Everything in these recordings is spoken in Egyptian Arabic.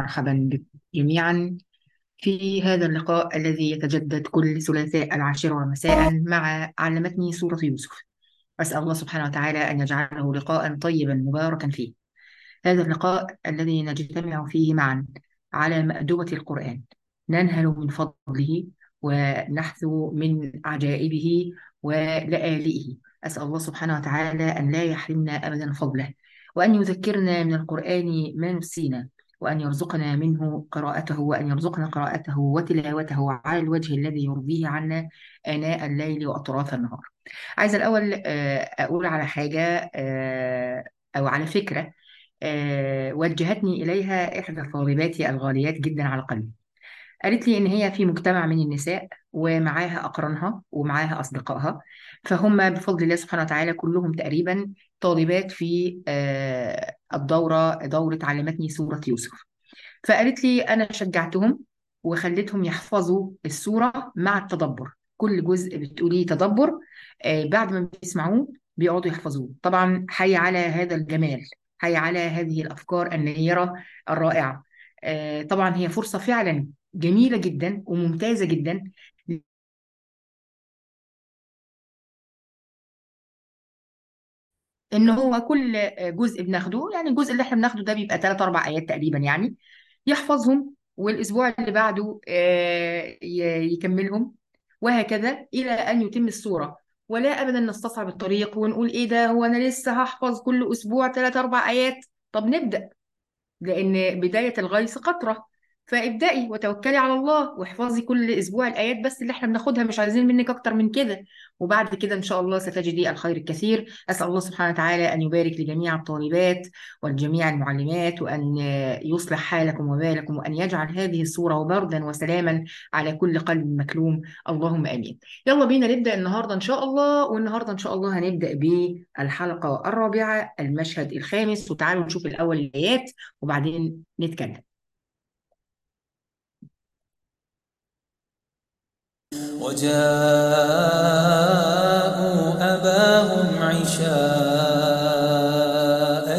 ومرحبا بكم جميعا في هذا اللقاء الذي يتجدد كل ثلاثاء العاشرة مساء مع علمتني سورة يوسف أسأل الله سبحانه وتعالى أن يجعله لقاء طيبا مباركا فيه هذا اللقاء الذي نجتمع فيه معا على مأدبة القرآن ننهل من فضله ونحثو من عجائبه ولآلئه أسأل الله سبحانه وتعالى أن لا يحرمنا أبدا فضله وأن يذكرنا من القرآن ما نسينا وأن يرزقنا منه قراءته وأن يرزقنا قراءته وتلاوته على الوجه الذي يرضيه عنا آناء الليل وأطراف النهار عايزة الأول آه، أقول على حاجة آه، أو على فكرة آه، وجهتني إليها إحدى طالباتي الغاليات جدا على قلبي قالت لي إن هي في مجتمع من النساء ومعاها أقرانها ومعاها أصدقائها فهم بفضل الله سبحانه وتعالى كلهم تقريبا طالبات في آه، الدورة دورة علمتني سورة يوسف فقالت لي أنا شجعتهم وخليتهم يحفظوا السورة مع التدبر كل جزء بتقولي تدبر آه، بعد ما بيسمعوه بيقعدوا يحفظوه طبعا حي على هذا الجمال حي على هذه الأفكار النيرة الرائعة آه، طبعا هي فرصة فعلا جميلة جدا وممتازة جدا ان هو كل جزء بناخده يعني الجزء اللي احنا بناخده ده بيبقى ثلاث اربع ايات تقريبا يعني يحفظهم والاسبوع اللي بعده آه، ي- يكملهم وهكذا الى ان يتم السوره ولا ابدا نستصعب الطريق ونقول ايه ده هو انا لسه هحفظ كل اسبوع ثلاث اربع ايات طب نبدا لأن بداية الغيث قطرة فابدأي وتوكلي على الله واحفظي كل أسبوع الآيات بس اللي احنا بناخدها مش عايزين منك أكتر من كده وبعد كده إن شاء الله ستجدي الخير الكثير أسأل الله سبحانه وتعالى أن يبارك لجميع الطالبات والجميع المعلمات وأن يصلح حالكم وبالكم وأن يجعل هذه الصورة بردا وسلاما على كل قلب مكلوم اللهم آمين يلا بينا نبدأ النهاردة إن شاء الله والنهاردة إن شاء الله هنبدأ بالحلقة الرابعة المشهد الخامس وتعالوا نشوف الأول الآيات وبعدين نتكلم وجاءوا أباهم عشاء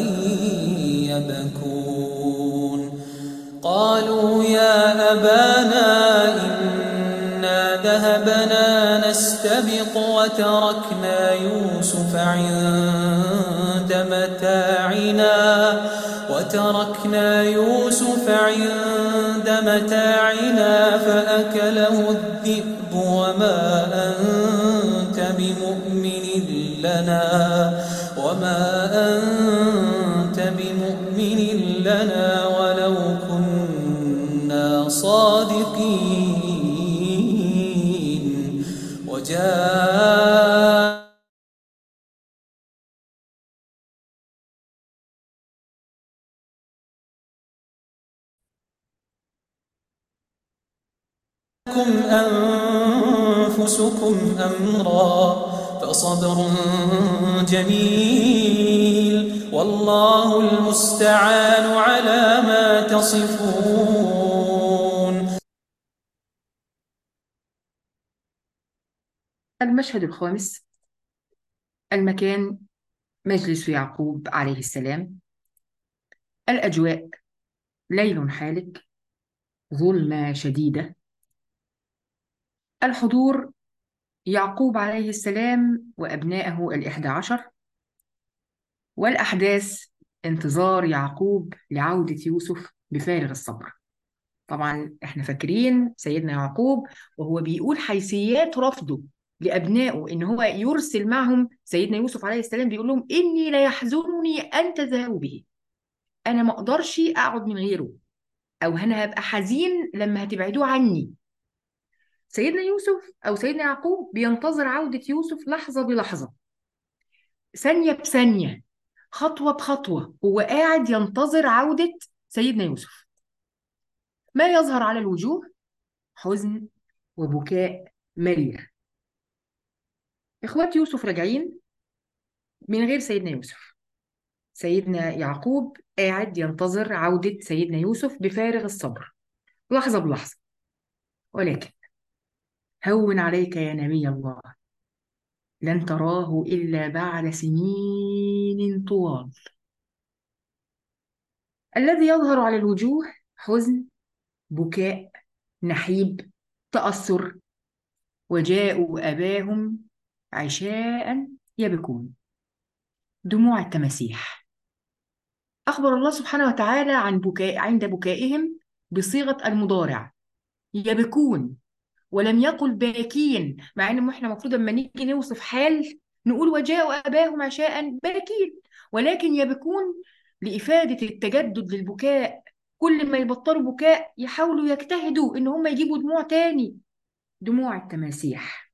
يبكون قالوا يا أبانا إنا ذهبنا نستبق وتركنا يوسف عند متاعنا وتركنا يوسف عند متاعنا فأكله الذئب وما أنت بمؤمن لنا وما أنت بمؤمن لنا ولو كنا صادقين وجاء لكم أنفسكم أمرا فصبر جميل والله المستعان على ما تصفون المشهد الخامس المكان مجلس يعقوب عليه السلام الأجواء ليل حالك ظلمة شديدة الحضور يعقوب عليه السلام وأبنائه الإحدى عشر والأحداث انتظار يعقوب لعودة يوسف بفارغ الصبر طبعا احنا فاكرين سيدنا يعقوب وهو بيقول حيثيات رفضه لأبنائه إن هو يرسل معهم سيدنا يوسف عليه السلام بيقول لهم إني ليحزنني أن تذهبوا به أنا ما أقدرش أقعد من غيره أو أنا هبقى حزين لما هتبعدوه عني سيدنا يوسف أو سيدنا يعقوب بينتظر عودة يوسف لحظة بلحظة ثانية بثانية خطوة بخطوة هو قاعد ينتظر عودة سيدنا يوسف ما يظهر على الوجوه حزن وبكاء مرير إخوات يوسف راجعين من غير سيدنا يوسف سيدنا يعقوب قاعد ينتظر عودة سيدنا يوسف بفارغ الصبر لحظة بلحظة ولكن هون عليك يا نبي الله لن تراه إلا بعد سنين طوال الذي يظهر على الوجوه حزن بكاء نحيب تأثر وجاءوا أباهم عشاء يبكون دموع التماسيح أخبر الله سبحانه وتعالى عن بكاء عند بكائهم بصيغة المضارع يبكون ولم يقل باكين مع ان احنا المفروض لما نيجي نوصف حال نقول وجاءوا اباهم عشاء باكين ولكن يبكون لافاده التجدد للبكاء كل ما يبطلوا بكاء يحاولوا يجتهدوا ان هم يجيبوا دموع تاني دموع التماسيح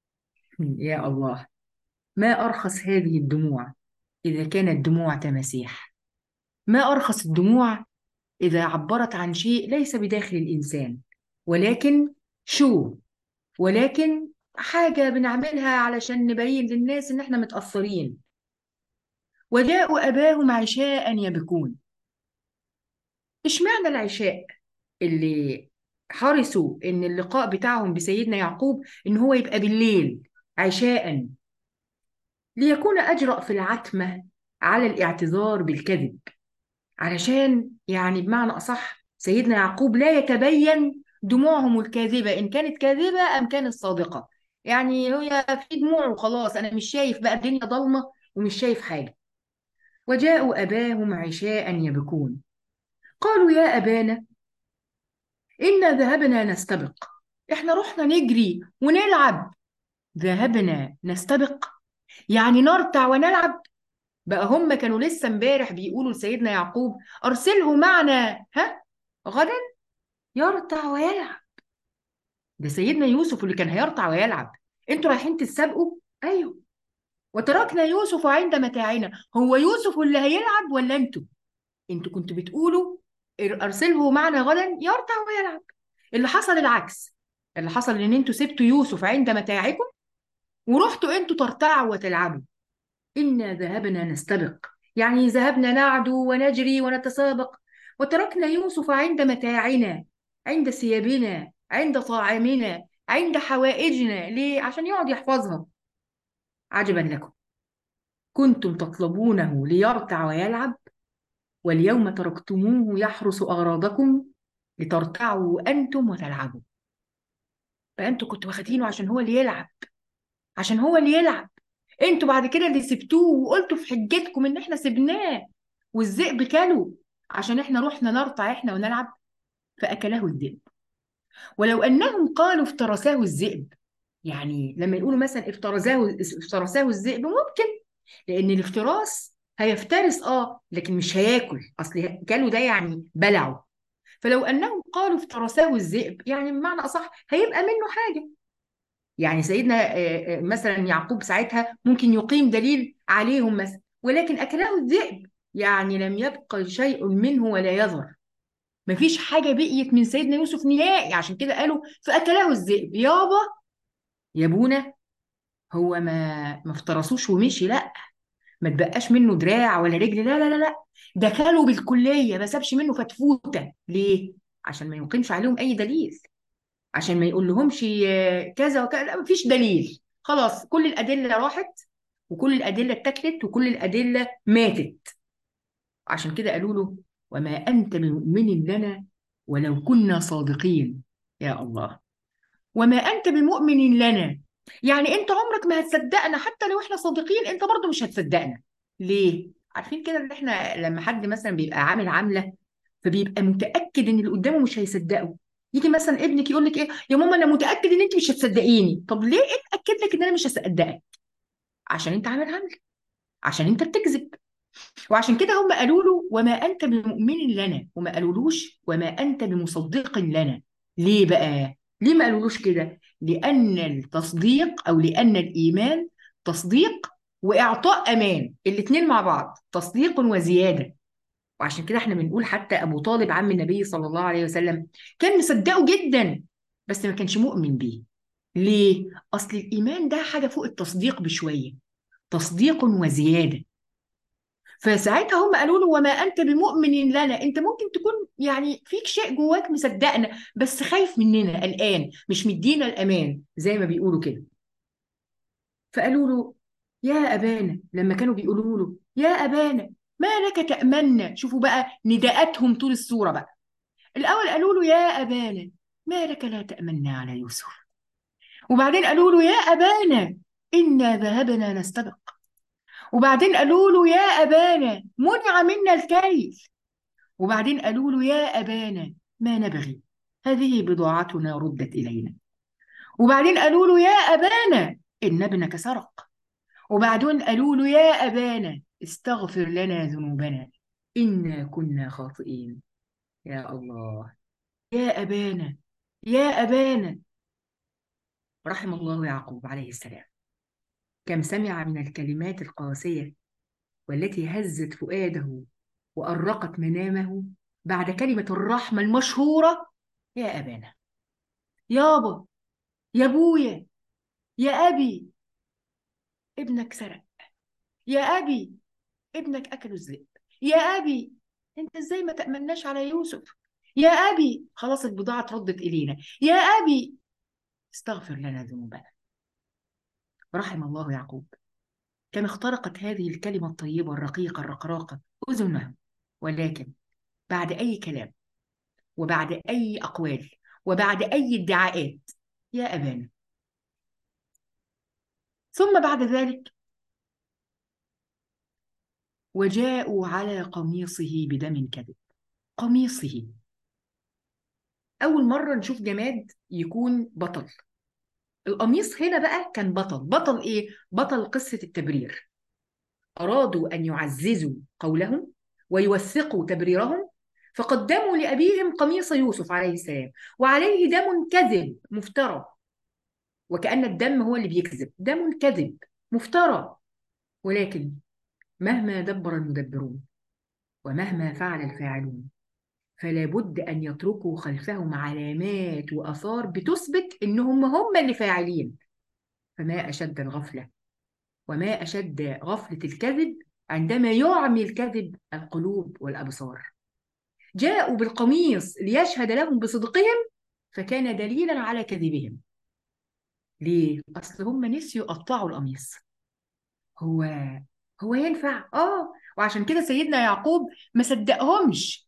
يا الله ما ارخص هذه الدموع اذا كانت دموع تماسيح ما ارخص الدموع اذا عبرت عن شيء ليس بداخل الانسان ولكن شو ولكن حاجة بنعملها علشان نبين للناس إن إحنا متأثرين وجاءوا أباهم عشاء يبكون إشمعنى العشاء اللي حرصوا إن اللقاء بتاعهم بسيدنا يعقوب إن هو يبقى بالليل عشاء ليكون أجرأ في العتمة على الاعتذار بالكذب علشان يعني بمعنى أصح سيدنا يعقوب لا يتبين دموعهم الكاذبة إن كانت كاذبة أم كانت صادقة يعني هي في دموع وخلاص أنا مش شايف بقى الدنيا ضلمة ومش شايف حاجة وجاءوا أباهم عشاء يبكون قالوا يا أبانا إنا ذهبنا نستبق إحنا رحنا نجري ونلعب ذهبنا نستبق يعني نرتع ونلعب بقى هم كانوا لسه امبارح بيقولوا لسيدنا يعقوب أرسله معنا ها غدا يرتع ويلعب ده سيدنا يوسف اللي كان هيرتع ويلعب انتوا رايحين تتسابقوا ايوه وتركنا يوسف عند متاعنا هو يوسف اللي هيلعب ولا انتوا انتوا كنتوا بتقولوا ارسله معنا غدا يرتع ويلعب اللي حصل العكس اللي حصل ان انتوا سبتوا يوسف عند متاعكم ورحتوا انتوا ترتعوا وتلعبوا إنا ذهبنا نستبق يعني ذهبنا نعدو ونجري ونتسابق وتركنا يوسف عند متاعنا عند ثيابنا عند طعامنا عند حوائجنا ليه؟ عشان يقعد يحفظها عجبا لكم كنتم تطلبونه ليرتع ويلعب واليوم تركتموه يحرس أغراضكم لترتعوا أنتم وتلعبوا فأنتوا كنتوا واخدينه عشان هو اللي يلعب عشان هو اللي يلعب انتوا بعد كده اللي سبتوه وقلتوا في حجتكم ان احنا سبناه والذئب كلوا عشان احنا رحنا نرتع احنا ونلعب فاكله الذئب ولو انهم قالوا افترساه الذئب يعني لما يقولوا مثلا افترساه افترساه الذئب ممكن لان الافتراس هيفترس اه لكن مش هياكل اصل كلوا ده يعني بلعوا فلو انهم قالوا افترساه الذئب يعني بمعنى اصح هيبقى منه حاجه يعني سيدنا آه، آه، مثلا يعقوب ساعتها ممكن يقيم دليل عليهم مثلا ولكن اكله الذئب يعني لم يبقى شيء منه ولا يظهر مفيش حاجه بقيت من سيدنا يوسف نهائي عشان كده قالوا فاكله الذئب يابا يا ابونا هو ما ما افترسوش ومشي لا ما تبقاش منه دراع ولا رجل لا لا لا لا ده كلوا بالكليه ما سابش منه فتفوته ليه عشان ما يقيمش عليهم اي دليل عشان ما يقول لهمش كذا وكذا لا مفيش دليل خلاص كل الادله راحت وكل الادله اتكلت وكل الادله ماتت عشان كده قالوا له وما انت بمؤمن لنا ولو كنا صادقين يا الله وما انت بمؤمن لنا يعني انت عمرك ما هتصدقنا حتى لو احنا صادقين انت برضه مش هتصدقنا ليه عارفين كده ان احنا لما حد مثلا بيبقى عامل عامله فبيبقى متاكد ان اللي قدامه مش هيصدقه يجي مثلا ابنك يقول لك ايه يا ماما انا متاكد ان انت مش هتصدقيني طب ليه اتاكد لك ان انا مش هصدقك عشان انت عامل عمل عشان انت بتكذب وعشان كده هم قالوا له وما انت بمؤمن لنا وما قالولوش وما انت بمصدق لنا ليه بقى ليه ما قالولوش كده لان التصديق او لان الايمان تصديق واعطاء امان الاثنين مع بعض تصديق وزياده وعشان كده احنا بنقول حتى ابو طالب عم النبي صلى الله عليه وسلم كان مصدقه جدا بس ما كانش مؤمن بيه ليه اصل الايمان ده حاجه فوق التصديق بشويه تصديق وزياده فساعتها هم قالوا له وما انت بمؤمن لنا انت ممكن تكون يعني فيك شيء جواك مصدقنا بس خايف مننا الان مش مدينا الامان زي ما بيقولوا كده فقالوا له يا ابانا لما كانوا بيقولوا له يا ابانا ما لك تأمنا شوفوا بقى نداءاتهم طول السورة بقى الأول قالوا له يا أبانا ما لك لا تأمنا على يوسف وبعدين قالوا له يا أبانا إنا ذهبنا نستبق وبعدين قالوا له يا أبانا منع منا الكيل وبعدين قالوا له يا أبانا ما نبغي هذه بضاعتنا ردت إلينا وبعدين قالوا له يا أبانا إن ابنك سرق وبعدين قالوا له يا أبانا استغفر لنا ذنوبنا إنا كنا خاطئين يا الله يا أبانا يا أبانا رحم الله يعقوب عليه السلام كم سمع من الكلمات القاسية والتي هزت فؤاده وأرقت منامه بعد كلمة الرحمة المشهورة يا أبانا يابا يا أبويا يا أبي ابنك سرق يا أبي ابنك أكله الذئب يا أبي أنت إزاي ما تأمناش على يوسف يا أبي خلاص البضاعة ردت إلينا يا أبي استغفر لنا ذنوبنا رحم الله يعقوب كم اخترقت هذه الكلمة الطيبة الرقيقة الرقراقة أذنه ولكن بعد أي كلام وبعد أي أقوال وبعد أي ادعاءات يا أبانا ثم بعد ذلك وجاءوا على قميصه بدم كذب قميصه أول مرة نشوف جماد يكون بطل القميص هنا بقى كان بطل بطل إيه؟ بطل قصة التبرير أرادوا أن يعززوا قولهم ويوثقوا تبريرهم فقدموا لأبيهم قميص يوسف عليه السلام وعليه دم كذب مفترى وكأن الدم هو اللي بيكذب دم كذب مفترى ولكن مهما دبر المدبرون ومهما فعل الفاعلون فلا بد أن يتركوا خلفهم علامات وآثار بتثبت إنهم هم اللي فاعلين فما أشد الغفلة وما أشد غفلة الكذب عندما يعمي الكذب القلوب والأبصار جاءوا بالقميص ليشهد لهم بصدقهم فكان دليلا على كذبهم ليه؟ أصل هم نسيوا يقطعوا القميص هو هو ينفع؟ آه وعشان كده سيدنا يعقوب ما صدقهمش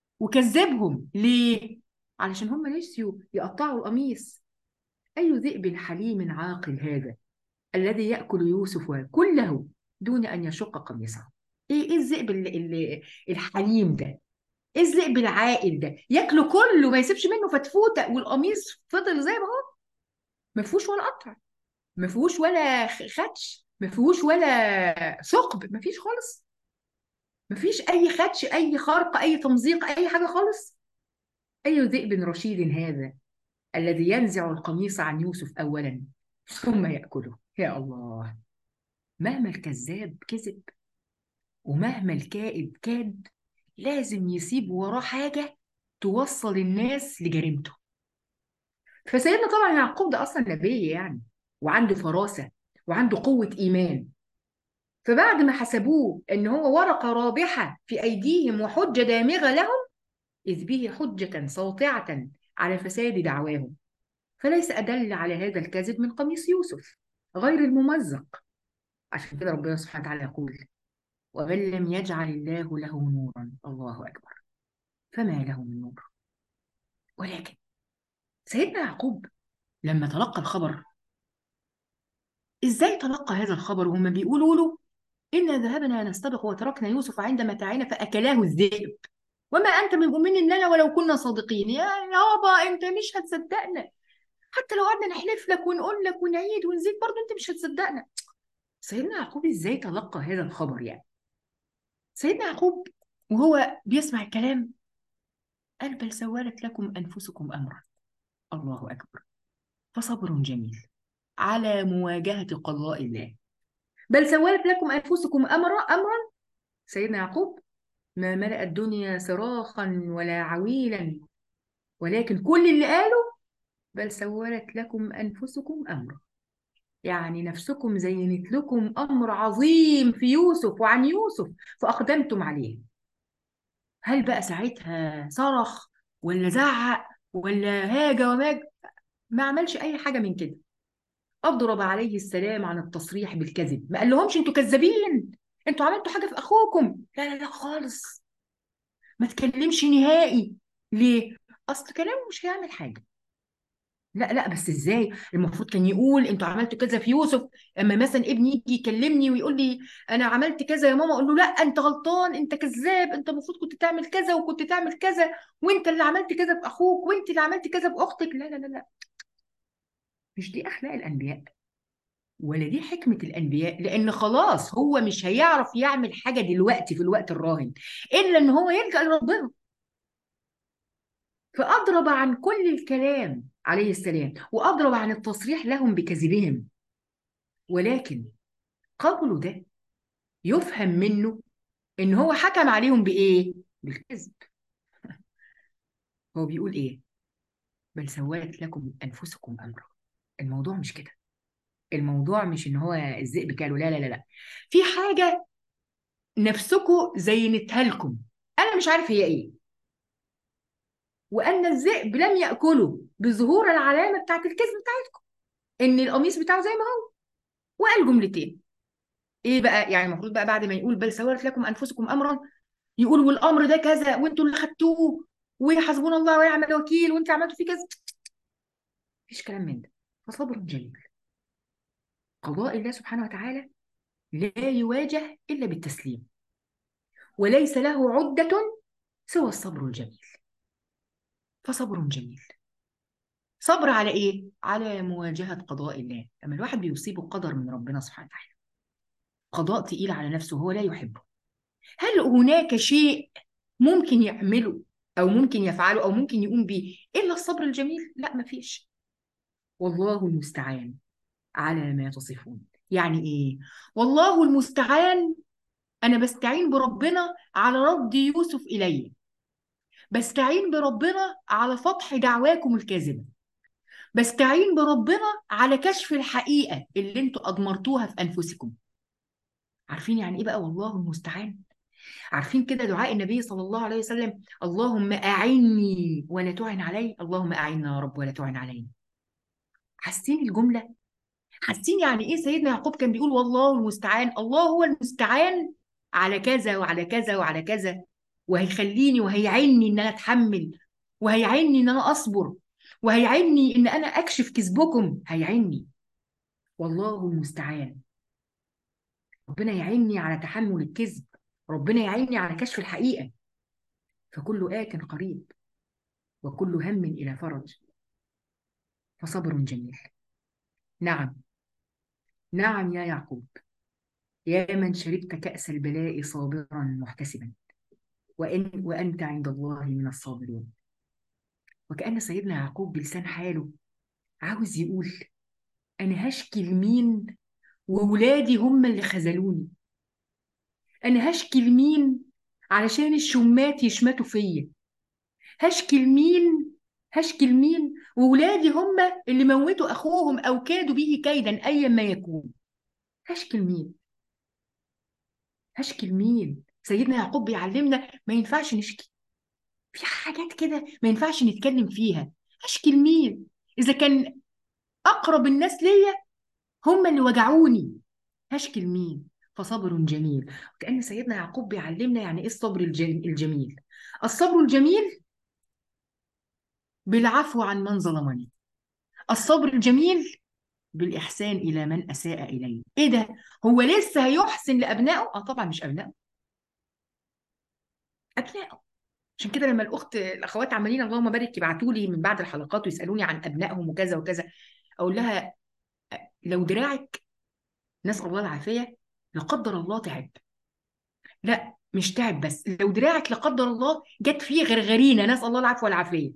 وكذبهم ليه؟ علشان هم نسيوا يقطعوا القميص أي ذئب حليم عاقل هذا الذي يأكل يوسف كله دون أن يشق قميصه إيه إيه الذئب اللي اللي الحليم ده؟ إيه الذئب العاقل ده؟ ياكله كله ما يسيبش منه فتفوتة والقميص فضل زي ما هو ما فيهوش ولا قطع ما فيهوش ولا خدش ما فيهوش ولا ثقب ما فيش خالص ما فيش اي خدش اي خرق اي تمزيق اي حاجه خالص اي ذئب رشيد هذا الذي ينزع القميص عن يوسف اولا ثم ياكله يا الله مهما الكذاب كذب ومهما الكائد كاد لازم يسيب وراه حاجه توصل الناس لجريمته فسيدنا طبعا يعقوب ده اصلا نبي يعني وعنده فراسه وعنده قوه ايمان فبعد ما حسبوه ان هو ورقه رابحه في ايديهم وحجه دامغه لهم اذ به حجه ساطعه على فساد دعواهم فليس ادل على هذا الكذب من قميص يوسف غير الممزق عشان كده ربنا سبحانه وتعالى يقول ومن لم يجعل الله له نورا الله اكبر فما له من نور ولكن سيدنا يعقوب لما تلقى الخبر ازاي تلقى هذا الخبر وهم بيقولوا له إنا ذهبنا نستبق وتركنا يوسف عند متاعنا فأكلاه الذئب وما أنت بمؤمن لنا ولو كنا صادقين يا يابا أنت مش هتصدقنا حتى لو قعدنا نحلف لك ونقول لك ونعيد ونزيد برضه أنت مش هتصدقنا سيدنا يعقوب إزاي تلقى هذا الخبر يعني سيدنا يعقوب وهو بيسمع الكلام قال بل سولت لكم أنفسكم أمرا الله أكبر فصبر جميل على مواجهة قضاء الله بل سولت لكم أنفسكم أمرا أمرا سيدنا يعقوب ما ملأ الدنيا صراخا ولا عويلا ولكن كل اللي قاله بل سولت لكم أنفسكم أمرا يعني نفسكم زينت لكم أمر عظيم في يوسف وعن يوسف فأقدمتم عليه هل بقى ساعتها صرخ ولا زعق ولا هاج وماج ما عملش أي حاجة من كده أضرب عليه السلام عن التصريح بالكذب ما قال لهمش انتوا كذابين انتوا عملتوا حاجة في أخوكم لا لا لا خالص ما تكلمش نهائي ليه اصل كلامه مش هيعمل حاجه لا لا بس ازاي المفروض كان يقول انتوا عملتوا كذا في يوسف اما مثلا ابني يجي يكلمني ويقول لي انا عملت كذا يا ماما اقول له لا انت غلطان انت كذاب انت المفروض كنت تعمل كذا وكنت تعمل كذا وانت اللي عملت كذا باخوك وانت اللي عملت كذا باختك لا لا لا لا مش دي اخلاق الانبياء ولا دي حكمة الأنبياء لأن خلاص هو مش هيعرف يعمل حاجة دلوقتي في الوقت الراهن إلا إن هو يلجأ لربنا فأضرب عن كل الكلام عليه السلام وأضرب عن التصريح لهم بكذبهم ولكن قوله ده يفهم منه إن هو حكم عليهم بإيه؟ بالكذب هو بيقول إيه؟ بل سولت لكم أنفسكم أمرا الموضوع مش كده الموضوع مش إن هو الذئب كاله لا لا لا لا في حاجة نفسكم زينتها لكم أنا مش عارف هي إيه وأن الذئب لم يأكله بظهور العلامة بتاعت الكذب بتاعتكم إن القميص بتاعه زي ما هو وقال جملتين ايه بقى يعني المفروض بقى بعد ما يقول بل سولت لكم انفسكم امرا يقول والامر ده كذا وانتوا اللي خدتوه وحسبنا الله ونعم الوكيل وانت عملتوا فيه كذا مفيش كلام من ده فصبر جميل قضاء الله سبحانه وتعالى لا يواجه الا بالتسليم وليس له عدة سوى الصبر الجميل فصبر جميل صبر على ايه؟ على مواجهة قضاء الله لما الواحد بيصيبه قدر من ربنا سبحانه وتعالى قضاء تقيل على نفسه هو لا يحبه هل هناك شيء ممكن يعمله او ممكن يفعله او ممكن يقوم به الا الصبر الجميل لا مفيش والله المستعان على ما تصفون يعني ايه والله المستعان انا بستعين بربنا على رد يوسف الي بستعين بربنا على فتح دعواكم الكاذبه بستعين بربنا على كشف الحقيقه اللي انتوا اضمرتوها في انفسكم عارفين يعني ايه بقى والله المستعان عارفين كده دعاء النبي صلى الله عليه وسلم اللهم أعني ولا تعن علي اللهم أعنا يا رب ولا تعن علينا حاسين الجملة حاسين يعني ايه سيدنا يعقوب كان بيقول والله المستعان الله هو المستعان على كذا وعلى كذا وعلى كذا وهيخليني وهيعني ان انا اتحمل وهيعني ان انا اصبر وهيعني ان انا اكشف كذبكم هيعني والله المستعان ربنا يعيني على تحمل الكذب ربنا يعيني على كشف الحقيقة فكل آت قريب وكل هم إلى فرج فصبر جميل نعم نعم يا يعقوب يا من شربت كأس البلاء صابرا محتسبا وإن وأنت عند الله من الصابرين وكأن سيدنا يعقوب بلسان حاله عاوز يقول أنا هشكي لمين وولادي هم اللي خذلوني انا هشكي لمين علشان الشمات يشمتوا فيا هشكي لمين هشكي لمين وولادي هم اللي موتوا اخوهم او كادوا به كيدا ايا ما يكون هشكي لمين هشكي لمين سيدنا يعقوب بيعلمنا ما ينفعش نشكي في حاجات كده ما ينفعش نتكلم فيها هشكي لمين اذا كان اقرب الناس ليا هم اللي وجعوني هشكي لمين فصبر جميل كأن سيدنا يعقوب بيعلمنا يعني ايه الصبر الج- الجميل الصبر الجميل بالعفو عن من ظلمني الصبر الجميل بالإحسان إلى من أساء إلي إيه ده هو لسه هيحسن لأبنائه آه طبعا مش أبنائه أبنائه عشان كده لما الأخت الأخوات عمالين اللهم بارك يبعتوا لي من بعد الحلقات ويسألوني عن أبنائهم وكذا وكذا أقول لها لو دراعك نسأل الله العافية لا قدر الله تعب لا مش تعب بس لو دراعك لا قدر الله جت فيه غرغرينه نسال الله العفو والعافيه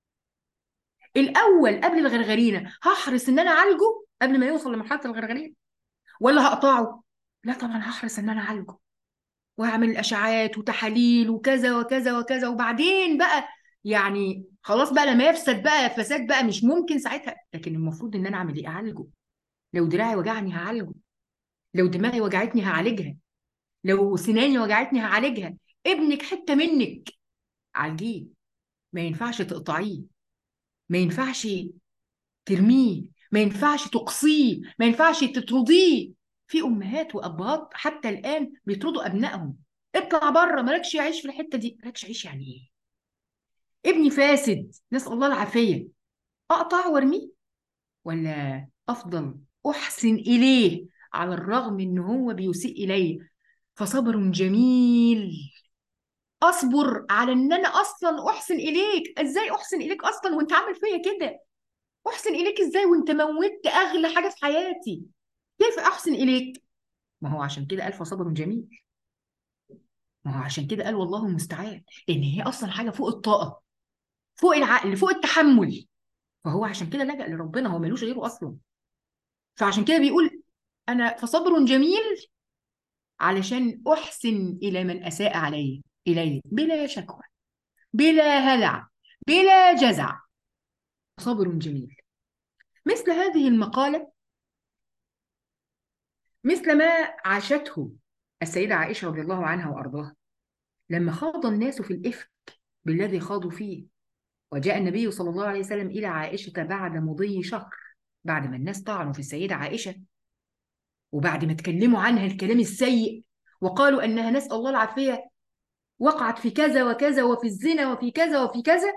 الاول قبل الغرغرينه هحرص ان انا اعالجه قبل ما يوصل لمرحله الغرغرينه ولا هقطعه لا طبعا هحرص ان انا اعالجه واعمل الاشعاعات وتحاليل وكذا وكذا وكذا وبعدين بقى يعني خلاص بقى لما يفسد بقى فساد بقى مش ممكن ساعتها لكن المفروض ان انا اعمل ايه اعالجه لو دراعي وجعني هعالجه لو دماغي وجعتني هعالجها لو سناني وجعتني هعالجها ابنك حته منك عالجيه ما ينفعش تقطعيه ما ينفعش ترميه ما ينفعش تقصيه ما ينفعش تطرديه في امهات وابهات حتى الان بيطردوا ابنائهم اطلع بره مالكش عيش في الحته دي مالكش عيش يعني ايه ابني فاسد نسأل الله العافية أقطع وارميه ولا أفضل أحسن إليه على الرغم إن هو بيسيء إلي فصبر جميل أصبر على إن أنا أصلا أحسن إليك إزاي أحسن إليك أصلا وأنت عامل فيا كده أحسن إليك إزاي وأنت موتت أغلى حاجة في حياتي كيف أحسن إليك ما هو عشان كده قال فصبر جميل ما هو عشان كده قال والله المستعان لأن هي أصلا حاجة فوق الطاقة فوق العقل فوق التحمل فهو عشان كده لجأ لربنا هو ملوش غيره أصلا فعشان كده بيقول أنا فصبر جميل علشان أحسن إلى من أساء علي إلي بلا شكوى بلا هلع بلا جزع صبر جميل مثل هذه المقالة مثل ما عاشته السيدة عائشة رضي الله عنها وأرضاها لما خاض الناس في الإفك بالذي خاضوا فيه وجاء النبي صلى الله عليه وسلم إلى عائشة بعد مضي شهر بعد ما الناس طعنوا في السيدة عائشة وبعد ما اتكلموا عنها الكلام السيء وقالوا أنها نسأل الله العافية وقعت في كذا وكذا وفي الزنا وفي كذا وفي كذا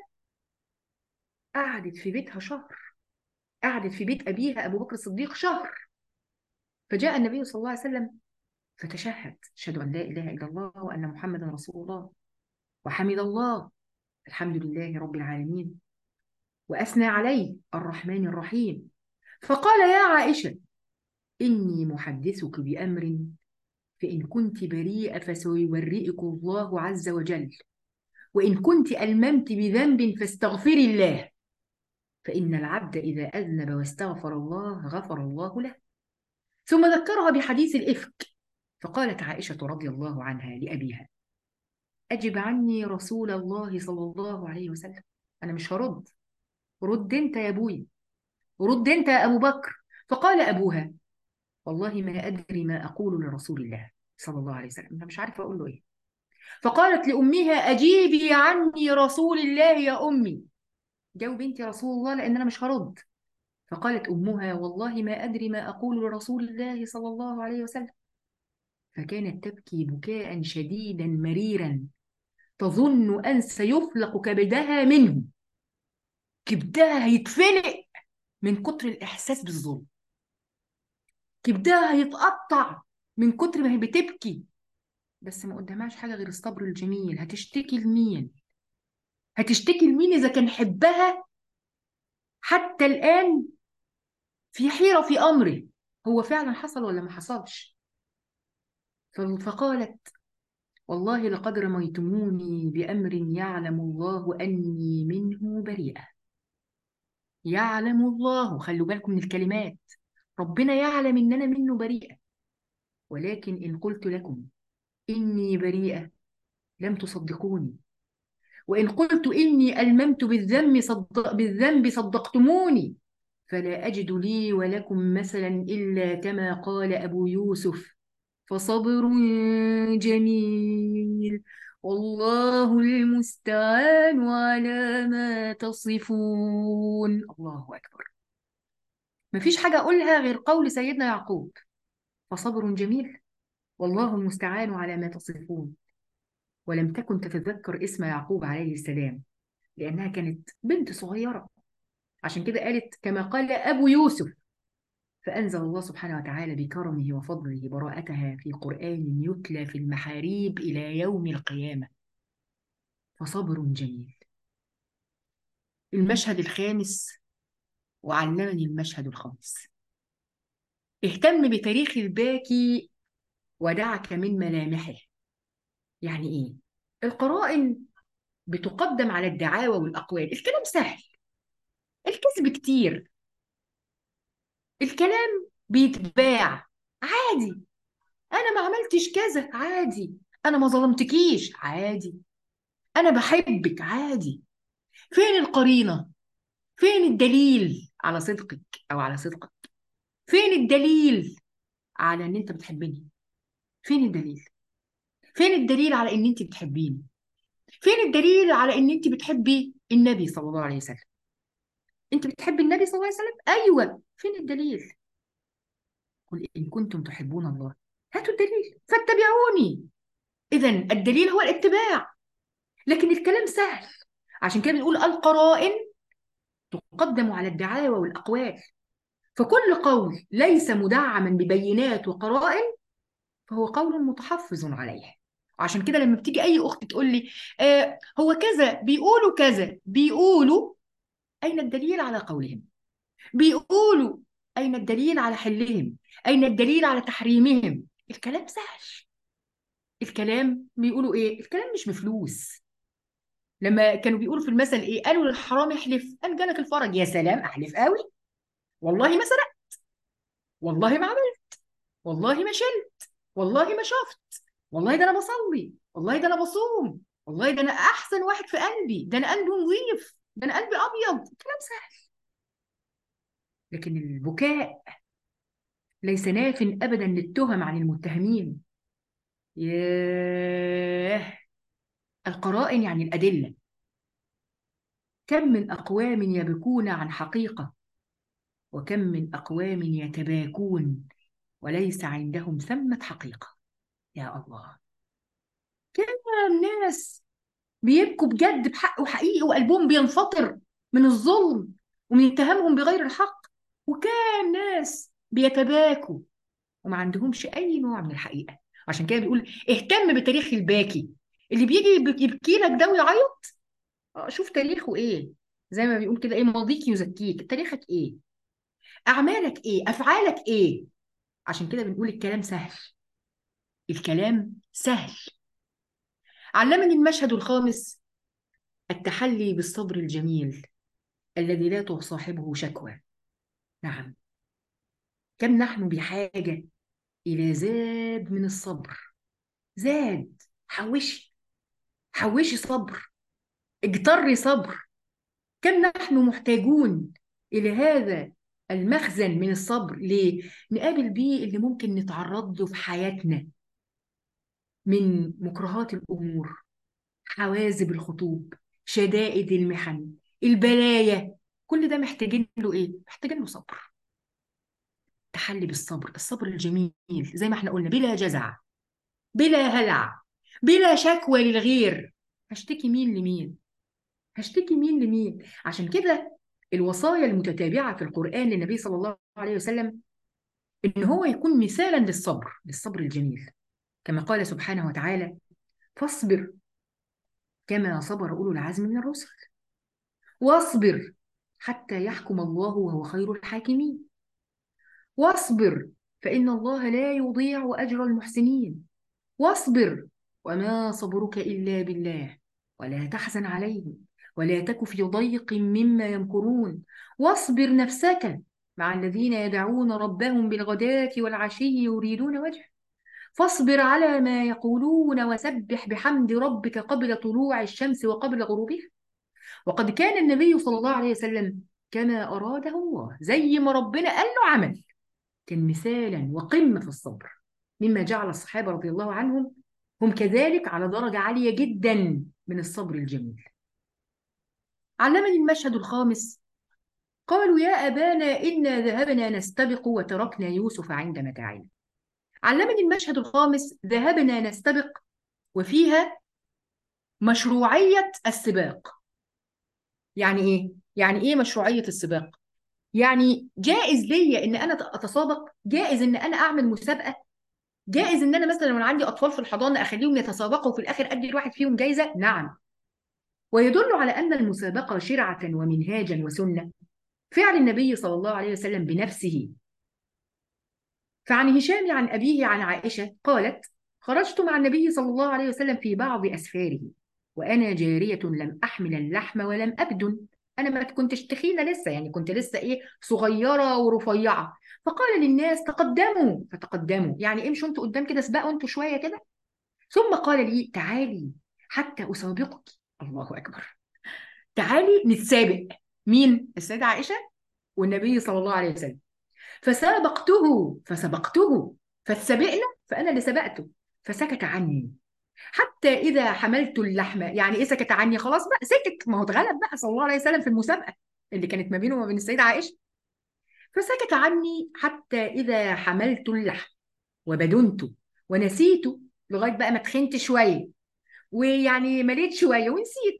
قعدت في بيتها شهر قعدت في بيت أبيها أبو بكر الصديق شهر فجاء النبي صلى الله عليه وسلم فتشهد أشهد أن لا إله إلا الله وأن محمدا رسول الله وحمد الله الحمد لله رب العالمين وأثنى عليه الرحمن الرحيم فقال يا عائشة إني محدثك بأمر فإن كنت بريئة فسيبرئك الله عز وجل وإن كنت ألممت بذنب فاستغفري الله فإن العبد إذا أذنب واستغفر الله غفر الله له ثم ذكرها بحديث الإفك فقالت عائشة رضي الله عنها لأبيها أجب عني رسول الله صلى الله عليه وسلم أنا مش هرد رد أنت يا أبوي رد أنت يا أبو بكر فقال أبوها والله ما أدري ما أقول لرسول الله صلى الله عليه وسلم أنا مش عارفة أقول له إيه فقالت لأمها أجيبي عني رسول الله يا أمي جاوب أنت يا رسول الله لأن أنا مش هرد فقالت أمها والله ما أدري ما أقول لرسول الله صلى الله عليه وسلم فكانت تبكي بكاء شديدا مريرا تظن أن سيفلق كبدها منه كبدها هيتفلق من كتر الإحساس بالظلم كبدها هيتقطع من كتر ما هي بتبكي بس ما قدامهاش حاجة غير الصبر الجميل هتشتكي لمين هتشتكي لمين إذا كان حبها حتى الآن في حيرة في أمره هو فعلا حصل ولا ما حصلش فقالت والله لقد رميتموني بأمر يعلم الله أني منه بريئة يعلم الله خلوا بالكم من الكلمات ربنا يعلم إن أنا منه بريئة ولكن إن قلت لكم إني بريئة لم تصدقوني وإن قلت إني ألممت بالذنب صدق بالذنب صدقتموني فلا أجد لي ولكم مثلا إلا كما قال أبو يوسف فصبر جميل والله المستعان على ما تصفون الله أكبر مفيش حاجة أقولها غير قول سيدنا يعقوب فصبر جميل والله المستعان على ما تصفون ولم تكن تتذكر اسم يعقوب عليه السلام لأنها كانت بنت صغيرة عشان كده قالت كما قال أبو يوسف فأنزل الله سبحانه وتعالى بكرمه وفضله براءتها في قرآن يتلى في المحاريب إلى يوم القيامة فصبر جميل المشهد الخامس وعلمني المشهد الخامس اهتم بتاريخ الباكي ودعك من ملامحه يعني ايه القرائن بتقدم على الدعاوى والأقوال الكلام سهل الكذب كتير الكلام بيتباع عادي انا ما عملتش كذا عادي انا ما ظلمتكيش عادي انا بحبك عادي فين القرينة فين الدليل على صدقك او على صدقك فين الدليل على ان انت بتحبني فين الدليل فين الدليل على ان انت بتحبيني فين الدليل على ان انت بتحبي النبي صلى الله عليه وسلم انت بتحبي النبي صلى الله عليه وسلم ايوه فين الدليل قل ان كنتم تحبون الله هاتوا الدليل فاتبعوني اذا الدليل هو الاتباع لكن الكلام سهل عشان كده بنقول القرائن تقدم على الدعاوى والأقوال فكل قول ليس مدعما ببينات وقرائن فهو قول متحفظ عليه وعشان كده لما بتيجي أي أخت تقول لي آه هو كذا بيقولوا كذا بيقولوا أين الدليل على قولهم بيقولوا أين الدليل على حلهم أين الدليل على تحريمهم الكلام سهل الكلام بيقولوا إيه الكلام مش بفلوس لما كانوا بيقولوا في المثل إيه قالوا للحرام احلف قال جالك الفرج يا سلام أحلف قوي والله ما سرقت والله ما عملت والله ما شلت والله ما شفت والله ده أنا بصلي والله ده أنا بصوم والله ده أنا أحسن واحد في قلبي ده أنا قلبي نظيف ده أنا قلبي أبيض كلام سهل لكن البكاء ليس ناف أبدا للتهم عن المتهمين ياه القرائن يعني الأدلة كم من أقوام يبكون عن حقيقة وكم من أقوام يتباكون وليس عندهم ثمة حقيقة يا الله كم ناس بيبكوا بجد بحق وحقيقي وقلبهم بينفطر من الظلم ومن اتهامهم بغير الحق وكام ناس بيتباكوا وما عندهمش أي نوع من الحقيقة عشان كده بيقول اهتم بتاريخ الباكي اللي بيجي يبك- يبكي لك ده ويعيط آه، شوف تاريخه ايه زي ما بيقول كده ايه ماضيك يزكيك تاريخك ايه اعمالك ايه افعالك ايه عشان كده بنقول الكلام سهل الكلام سهل علمني المشهد الخامس التحلي بالصبر الجميل الذي لا تصاحبه شكوى نعم كم نحن بحاجة إلى زاد من الصبر زاد حوشي حوشي صبر اجتري صبر كم نحن محتاجون إلى هذا المخزن من الصبر ليه؟ نقابل بيه اللي ممكن نتعرض له في حياتنا من مكرهات الأمور حوازب الخطوب شدائد المحن البلايا كل ده محتاجين له إيه؟ محتاجين له صبر تحلي بالصبر الصبر الجميل زي ما احنا قلنا بلا جزع بلا هلع بلا شكوى للغير هشتكي مين لمين هشتكي مين لمين عشان كده الوصايا المتتابعة في القرآن للنبي صلى الله عليه وسلم إن هو يكون مثالا للصبر للصبر الجميل كما قال سبحانه وتعالى فاصبر كما صبر أولو العزم من الرسل واصبر حتى يحكم الله وهو خير الحاكمين واصبر فإن الله لا يضيع أجر المحسنين واصبر وما صبرك إلا بالله ولا تحزن عليهم ولا تك في ضيق مما يمكرون واصبر نفسك مع الذين يدعون ربهم بالغداة والعشي يريدون وجهه فاصبر على ما يقولون وسبح بحمد ربك قبل طلوع الشمس وقبل غروبها وقد كان النبي صلى الله عليه وسلم كما أراده الله زي ما ربنا قال له عمل كان مثالا وقمة في الصبر مما جعل الصحابة رضي الله عنهم هم كذلك على درجة عالية جدا من الصبر الجميل علمني المشهد الخامس قالوا يا أبانا إنا ذهبنا نستبق وتركنا يوسف عند متاعنا علمني المشهد الخامس ذهبنا نستبق وفيها مشروعية السباق يعني إيه؟ يعني إيه مشروعية السباق؟ يعني جائز ليا إن أنا أتسابق جائز إن أنا أعمل مسابقة جائز إن أنا مثلا لو عندي أطفال في الحضانة أخليهم يتسابقوا وفي الآخر أدي الواحد فيهم جايزة نعم ويدل على أن المسابقة شرعة ومنهاجا وسنة فعل النبي صلى الله عليه وسلم بنفسه فعن هشام عن أبيه عن عائشة قالت خرجت مع النبي صلى الله عليه وسلم في بعض أسفاره وأنا جارية لم أحمل اللحم ولم أبدن أنا ما كنتش تخينة لسه يعني كنت لسه إيه صغيرة ورفيعة فقال للناس تقدموا فتقدموا يعني امشوا انتوا قدام كده سبقوا انتوا شوية كده ثم قال لي تعالي حتى أسابقك الله أكبر تعالي نتسابق مين السيدة عائشة والنبي صلى الله عليه وسلم فسابقته فسبقته فسبقنا فأنا اللي سبقته فسكت عني حتى إذا حملت اللحمة يعني إيه سكت عني خلاص بقى سكت ما هو اتغلب بقى صلى الله عليه وسلم في المسابقة اللي كانت ما بينه وما بين السيدة عائشة فسكت عني حتى إذا حملت اللحم وبدنت ونسيت لغاية بقى ما تخنت شوية ويعني مليت شوية ونسيت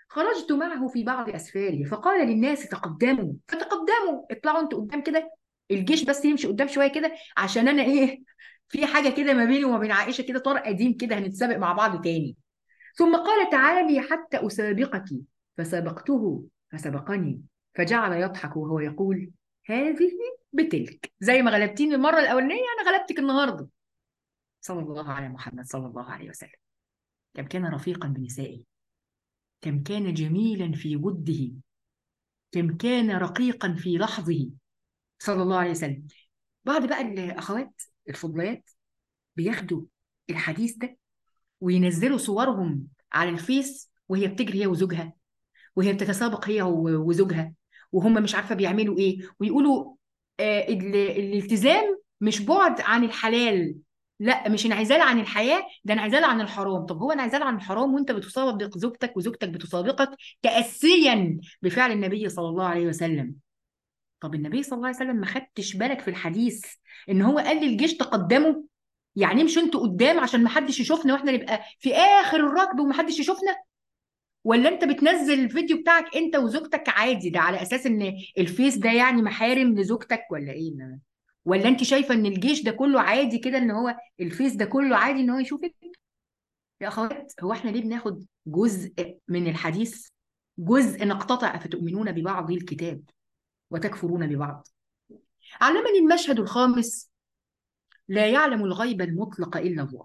خرجت معه في بعض أسفاره فقال للناس تقدموا فتقدموا اطلعوا انتوا قدام كده الجيش بس يمشي قدام شوية كده عشان أنا إيه في حاجة كده ما بيني وما بين عائشة كده طار قديم كده هنتسابق مع بعض تاني ثم قال تعالي حتى أسابقك فسبقته فسبقني فجعل يضحك وهو يقول هذه بتلك زي ما غلبتيني المرة الأولانية أنا غلبتك النهاردة صلى الله على محمد صلى الله عليه وسلم كم كان رفيقا بنسائه كم كان جميلا في وده كم كان رقيقا في لحظه صلى الله عليه وسلم بعض بقى الأخوات الفضليات بياخدوا الحديث ده وينزلوا صورهم على الفيس وهي بتجري هي وزوجها وهي بتتسابق هي و- وزوجها وهم مش عارفه بيعملوا ايه ويقولوا آه ال- الالتزام مش بعد عن الحلال لا مش انعزال عن الحياه ده انعزال عن الحرام طب هو انعزال عن الحرام وانت بتسابق زوجتك وزوجتك بتسابقك تاسيا بفعل النبي صلى الله عليه وسلم طب النبي صلى الله عليه وسلم ما خدتش بالك في الحديث ان هو قال للجيش تقدموا يعني امشوا انتوا قدام عشان ما حدش يشوفنا واحنا نبقى في اخر الركب وما حدش يشوفنا ولا انت بتنزل الفيديو بتاعك انت وزوجتك عادي ده على اساس ان الفيس ده يعني محارم لزوجتك ولا ايه ما- ولا انت شايفه ان الجيش ده كله عادي كده ان هو الفيس ده كله عادي ان هو يشوفك يا اخوات هو احنا ليه بناخد جزء من الحديث جزء نقتطع فتؤمنون ببعض الكتاب وتكفرون ببعض علمني المشهد الخامس لا يعلم الغيب المطلق الا الله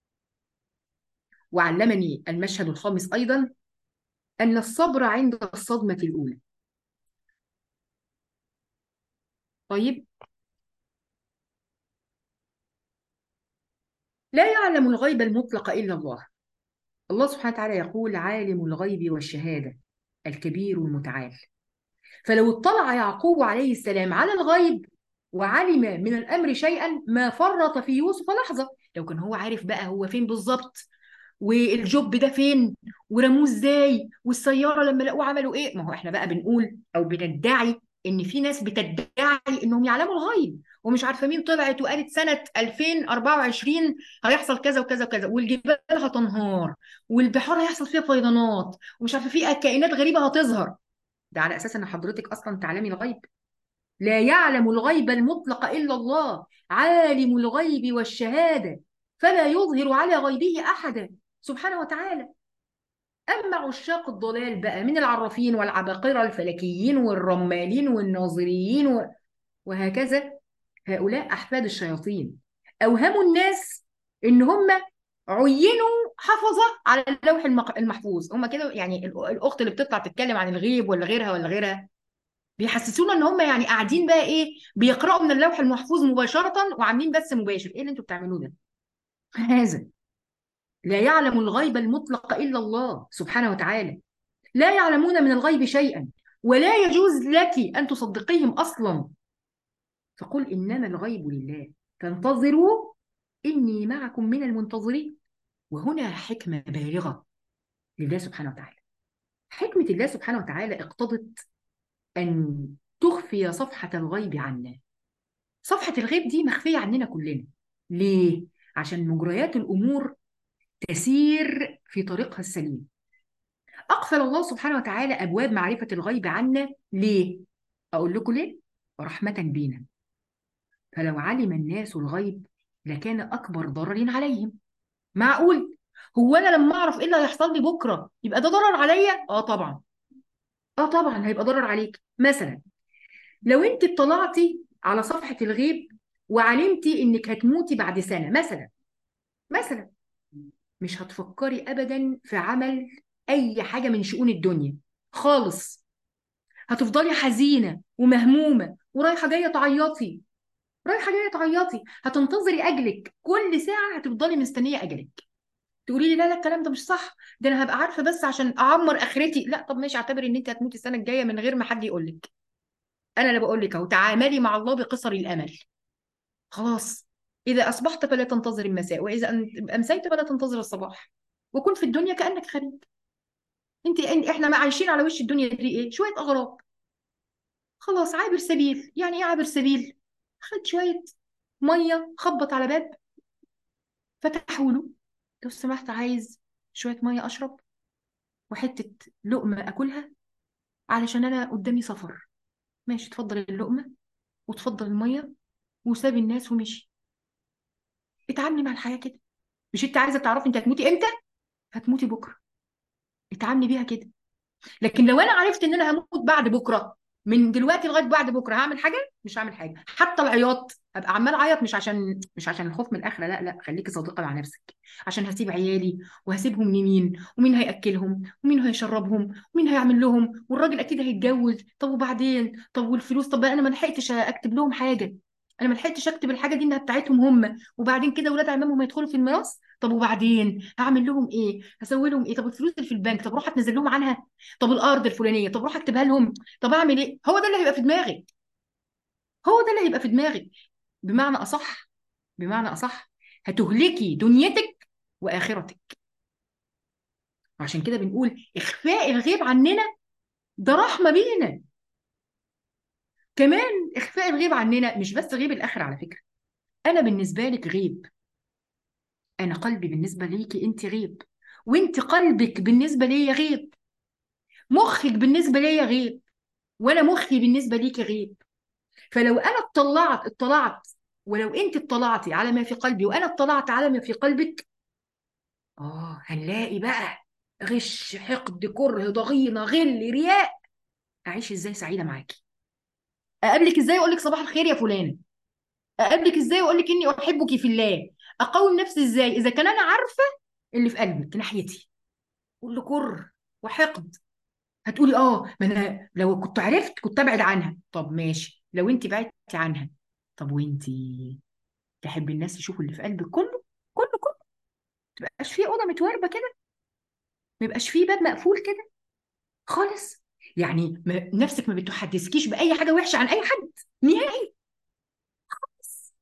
وعلمني المشهد الخامس ايضا ان الصبر عند الصدمه الاولى طيب لا يعلم الغيب المطلق إلا الله الله سبحانه وتعالى يقول عالم الغيب والشهادة الكبير المتعال فلو اطلع يعقوب عليه السلام على الغيب وعلم من الأمر شيئا ما فرط في يوسف لحظة لو كان هو عارف بقى هو فين بالظبط والجوب ده فين ورموه ازاي والسيارة لما لقوه عملوا ايه ما هو احنا بقى بنقول او بندعي ان في ناس بتدعي انهم يعلموا الغيب ومش عارفه مين طلعت وقالت سنه 2024 هيحصل كذا وكذا وكذا والجبال هتنهار والبحار هيحصل فيها فيضانات ومش عارفه في كائنات غريبه هتظهر ده على اساس ان حضرتك اصلا تعلمي الغيب لا يعلم الغيب المطلق الا الله عالم الغيب والشهاده فلا يظهر على غيبه احدا سبحانه وتعالى أما عشاق الضلال بقى من العرافين والعباقرة الفلكيين والرمالين والناظريين و... وهكذا هؤلاء أحفاد الشياطين أوهموا الناس إن هم عينوا حفظة على اللوح المق- المحفوظ هم كده يعني ال- الأخت اللي بتطلع تتكلم عن الغيب ولا غيرها ولا غيرها بيحسسونا إن هم يعني قاعدين بقى إيه بيقرأوا من اللوح المحفوظ مباشرة وعاملين بث مباشر إيه اللي أنتوا بتعملوه ده؟ هذا لا يعلم الغيب المطلق إلا الله سبحانه وتعالى لا يعلمون من الغيب شيئا ولا يجوز لك أن تصدقيهم أصلا فقل إنما الغيب لله فانتظروا إني معكم من المنتظرين وهنا حكمة بالغة لله سبحانه وتعالى حكمة الله سبحانه وتعالى اقتضت أن تخفي صفحة الغيب عنا صفحة الغيب دي مخفية عننا كلنا ليه؟ عشان مجريات الأمور تسير في طريقها السليم أقفل الله سبحانه وتعالى أبواب معرفة الغيب عنا ليه؟ أقول لكم ليه؟ رحمة بينا فلو علم الناس الغيب لكان أكبر ضرر عليهم معقول هو أنا لما أعرف إيه اللي هيحصل لي بكرة يبقى ده ضرر عليا؟ آه طبعا آه طبعا هيبقى ضرر عليك مثلا لو أنت اطلعتي على صفحة الغيب وعلمتي إنك هتموتي بعد سنة مثلا مثلا مش هتفكري أبدا في عمل أي حاجة من شؤون الدنيا خالص هتفضلي حزينة ومهمومة ورايحة جاية تعيطي رايحة جاية تعيطي هتنتظري أجلك كل ساعة هتفضلي مستنية أجلك تقولي لي لا لا الكلام ده مش صح ده أنا هبقى عارفة بس عشان أعمر آخرتي لا طب ماشي اعتبري إن أنت هتموتي السنة الجاية من غير ما حد يقول لك أنا اللي بقول لك أهو تعاملي مع الله بقصر الأمل خلاص إذا أصبحت فلا تنتظر المساء وإذا أن- أمسيت فلا تنتظر الصباح وكن في الدنيا كأنك غريب انت إن- احنا ما عايشين على وش الدنيا دي ايه شويه اغراض خلاص عابر سبيل يعني ايه عابر سبيل خد شويه ميه خبط على باب فتحوا له لو سمحت عايز شويه ميه اشرب وحته لقمه اكلها علشان انا قدامي سفر ماشي اتفضل اللقمه وتفضل الميه وساب الناس ومشي اتعاملي مع الحياه كده مش انت عايزه تعرفي انت هتموتي امتى هتموتي بكره اتعاملي بيها كده لكن لو انا عرفت ان انا هموت بعد بكره من دلوقتي لغايه بعد بكره هعمل حاجه مش هعمل حاجه حتى العياط ابقى عمال اعيط مش عشان مش عشان الخوف من الاخره لا لا خليكي صادقه مع نفسك عشان هسيب عيالي وهسيبهم لمين ومين هياكلهم ومين هيشربهم ومين هيعمل لهم والراجل اكيد هيتجوز طب وبعدين طب والفلوس طب انا ما لحقتش اكتب لهم حاجه انا ما لحقتش اكتب الحاجه دي انها بتاعتهم هم وبعدين كده ولاد عمامهم هيدخلوا في الميراث طب وبعدين هعمل لهم ايه هسوي لهم ايه طب الفلوس اللي في البنك طب اروح اتنزل لهم عنها طب الارض الفلانيه طب اروح اكتبها لهم طب اعمل ايه هو ده اللي هيبقى في دماغك هو ده اللي هيبقى في دماغك بمعنى اصح بمعنى اصح هتهلكي دنيتك واخرتك عشان كده بنقول اخفاء الغيب عننا ده رحمه بينا كمان اخفاء الغيب عننا مش بس غيب الاخر على فكره انا بالنسبه لك غيب انا قلبي بالنسبه ليكي انت غيب وانت قلبك بالنسبه ليا غيب مخك بالنسبه ليا غيب وانا مخي بالنسبه ليكي غيب فلو انا اطلعت اطلعت ولو انت اطلعتي على ما في قلبي وانا اطلعت على ما في قلبك اه هنلاقي بقى غش حقد كره ضغينه غل رياء اعيش ازاي سعيده معاكي اقابلك ازاي اقول لك صباح الخير يا فلانه اقابلك ازاي واقول لك اني احبك في الله اقوم نفسي ازاي اذا كان انا عارفه اللي في قلبك ناحيتي كل كر وحقد هتقولي اه ما انا لو كنت عرفت كنت ابعد عنها طب ماشي لو انت بعدتي عنها طب وانت تحبي الناس يشوفوا اللي في قلبك كله كله كله ما يبقاش فيه اوضه متواربه كده ما يبقاش فيه باب مقفول كده خالص يعني ما نفسك ما بتحدثكيش باي حاجه وحشه عن اي حد نهائي خالص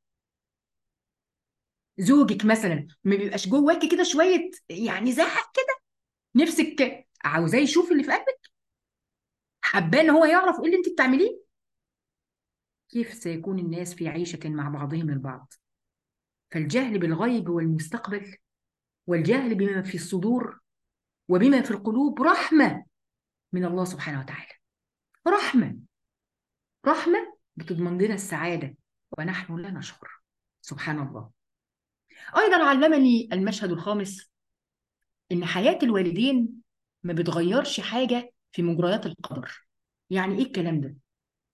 زوجك مثلا ما بيبقاش جواكي كده شويه يعني زهق كده نفسك عاوزاه يشوف اللي في قلبك حباه ان هو يعرف ايه اللي انت بتعمليه كيف سيكون الناس في عيشه مع بعضهم البعض فالجهل بالغيب والمستقبل والجهل بما في الصدور وبما في القلوب رحمه من الله سبحانه وتعالى رحمه رحمه بتضمن لنا السعاده ونحن لا نشعر سبحان الله ايضا علمني المشهد الخامس ان حياه الوالدين ما بتغيرش حاجه في مجريات القدر يعني ايه الكلام ده